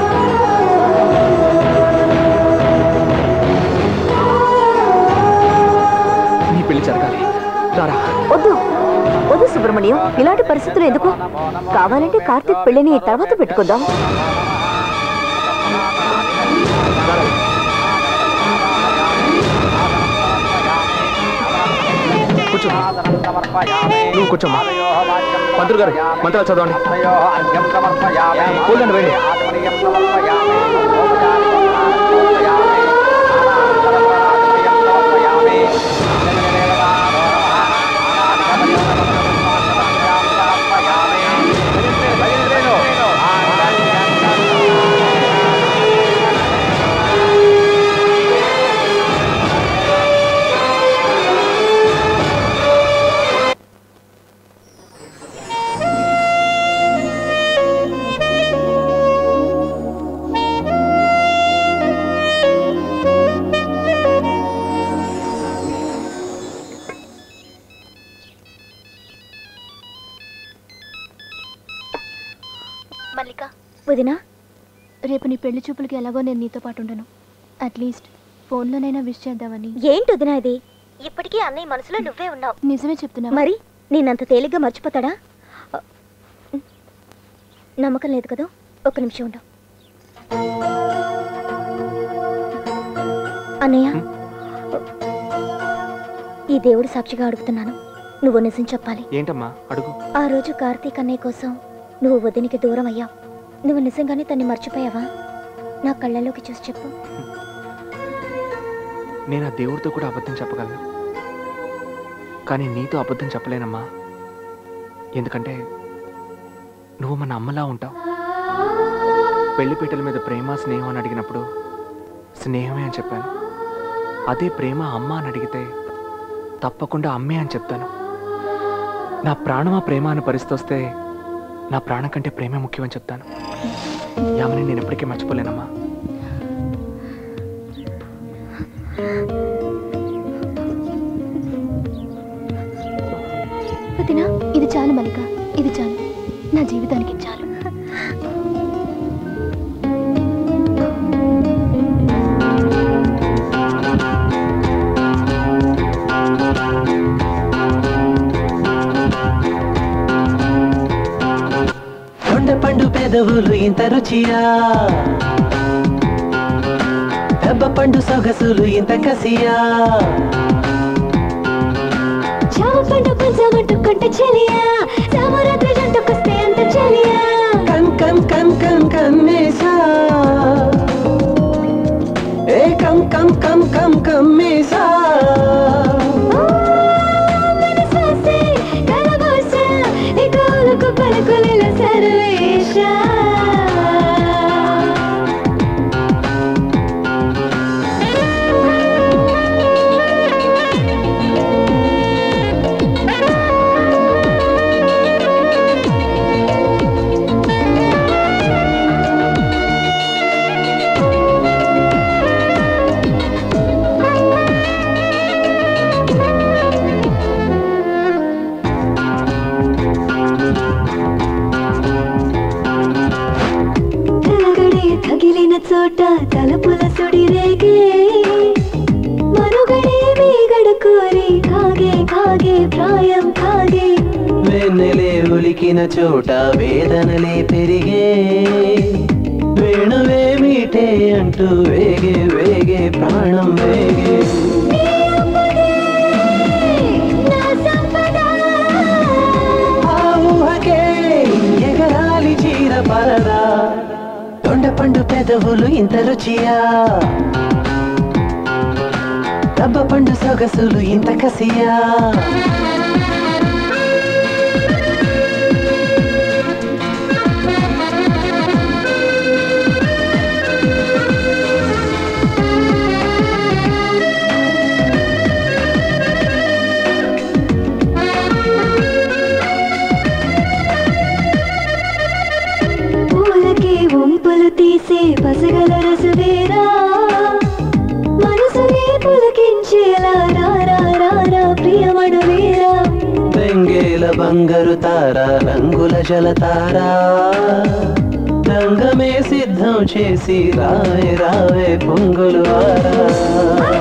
నీ పెళ్లి జరగాలి రారా వద్దు వద్దు సుబ్రహ్మణ్యం ఇలాంటి పరిస్థితులు ఎందుకు కావాలంటే కార్తీక్ పెళ్లిని తర్వాత పెట్టుకుందాం కూర్చో నువ్వు కూర్చోమ్మా పంతులు గారు మంత్రాలు చదవండి కూలండి వెళ్ళి మల్లిక వదినా రేపు నీ పెళ్లి చూపులకి ఎలాగో నేను నీతో పాటు ఉండను అట్లీస్ట్ ఫోన్లోనైనా విష్ చేద్దామని ఏంటి వదినా ఇది ఇప్పటికీ అన్నయ్య మనసులో నువ్వే ఉన్నావు నిజమే చెప్తున్నా మరి నేనంత తేలిగ్గా మర్చిపోతాడా నమ్మకం లేదు కదా ఒక నిమిషం ఉండు అన్నయ్య ఈ దేవుడి సాక్షిగా అడుగుతున్నాను నువ్వు నిజం చెప్పాలి ఏంటమ్మా అడుగు ఆ రోజు కార్తీక్ అన్నయ్య కోసం నువ్వు వదినికి దూరం అయ్యావు నువ్వు నిజంగానే తన్ని మర్చిపోయావా నా కళ్ళలోకి చూసి చెప్పు నేను ఆ దేవుడితో కూడా అబద్ధం చెప్పగలను కానీ నీతో అబద్ధం చెప్పలేనమ్మా ఎందుకంటే నువ్వు మన అమ్మలా ఉంటావు పెళ్లిపీటల మీద ప్రేమ స్నేహం అని అడిగినప్పుడు స్నేహమే అని చెప్పాను అదే ప్రేమ అమ్మ అని అడిగితే తప్పకుండా అమ్మే అని చెప్తాను నా ప్రాణమా ప్రేమ అని పరిస్థితి వస్తే నా ప్రాణం కంటే ప్రేమే ముఖ్యమని చెప్తాను యామని నేను ఎప్పటికీ మర్చిపోలేనమ్మా వదినా ఇది చాలు మల్లిక ఇది చాలు నా జీవితానికి ఇది చాలు దొండ పండు పెదవులు ఇంత రుచియా దెబ్బ పండు సొగసులు ఇంత కసియా చావు పండు పంచమంటుకుంటే చెలియా సామరాత్రి జంటకొస్తే అంత చెలియా కన్ కన్ కన్ కన్ కన్నేసా ఏ కం కం కం కం కమ్మేసా మనసాసే కలబోసా నీ కాలుకు పలుకులిల సర్వేశా తలుపుల సుడి రేగే మనుగడే మీగడ కోరి కాగే కాగే ప్రాయం కాగే వెన్నెలే ఉలికిన చోట వేదనలే పెరిగే వేణువే మీటే అంటూ వేగే వేగే ప్రాణం వేగే ఆ ఊహకే ఎగరాలి చీర పరదా తొండ పండు పెదవులు ఇంత రుచియా దబ్బ పండు సొగసులు ఇంత కసియా పూలకి వంపులు తీసే పసగల రసవేరా మనసుని పులకించేలా రా రా రా రా ప్రియమణవేరా బెంగేల బంగారు తార రంగుల జలతార రంగమే సిద్ధం చేసి రావే రావే పొంగులు వారా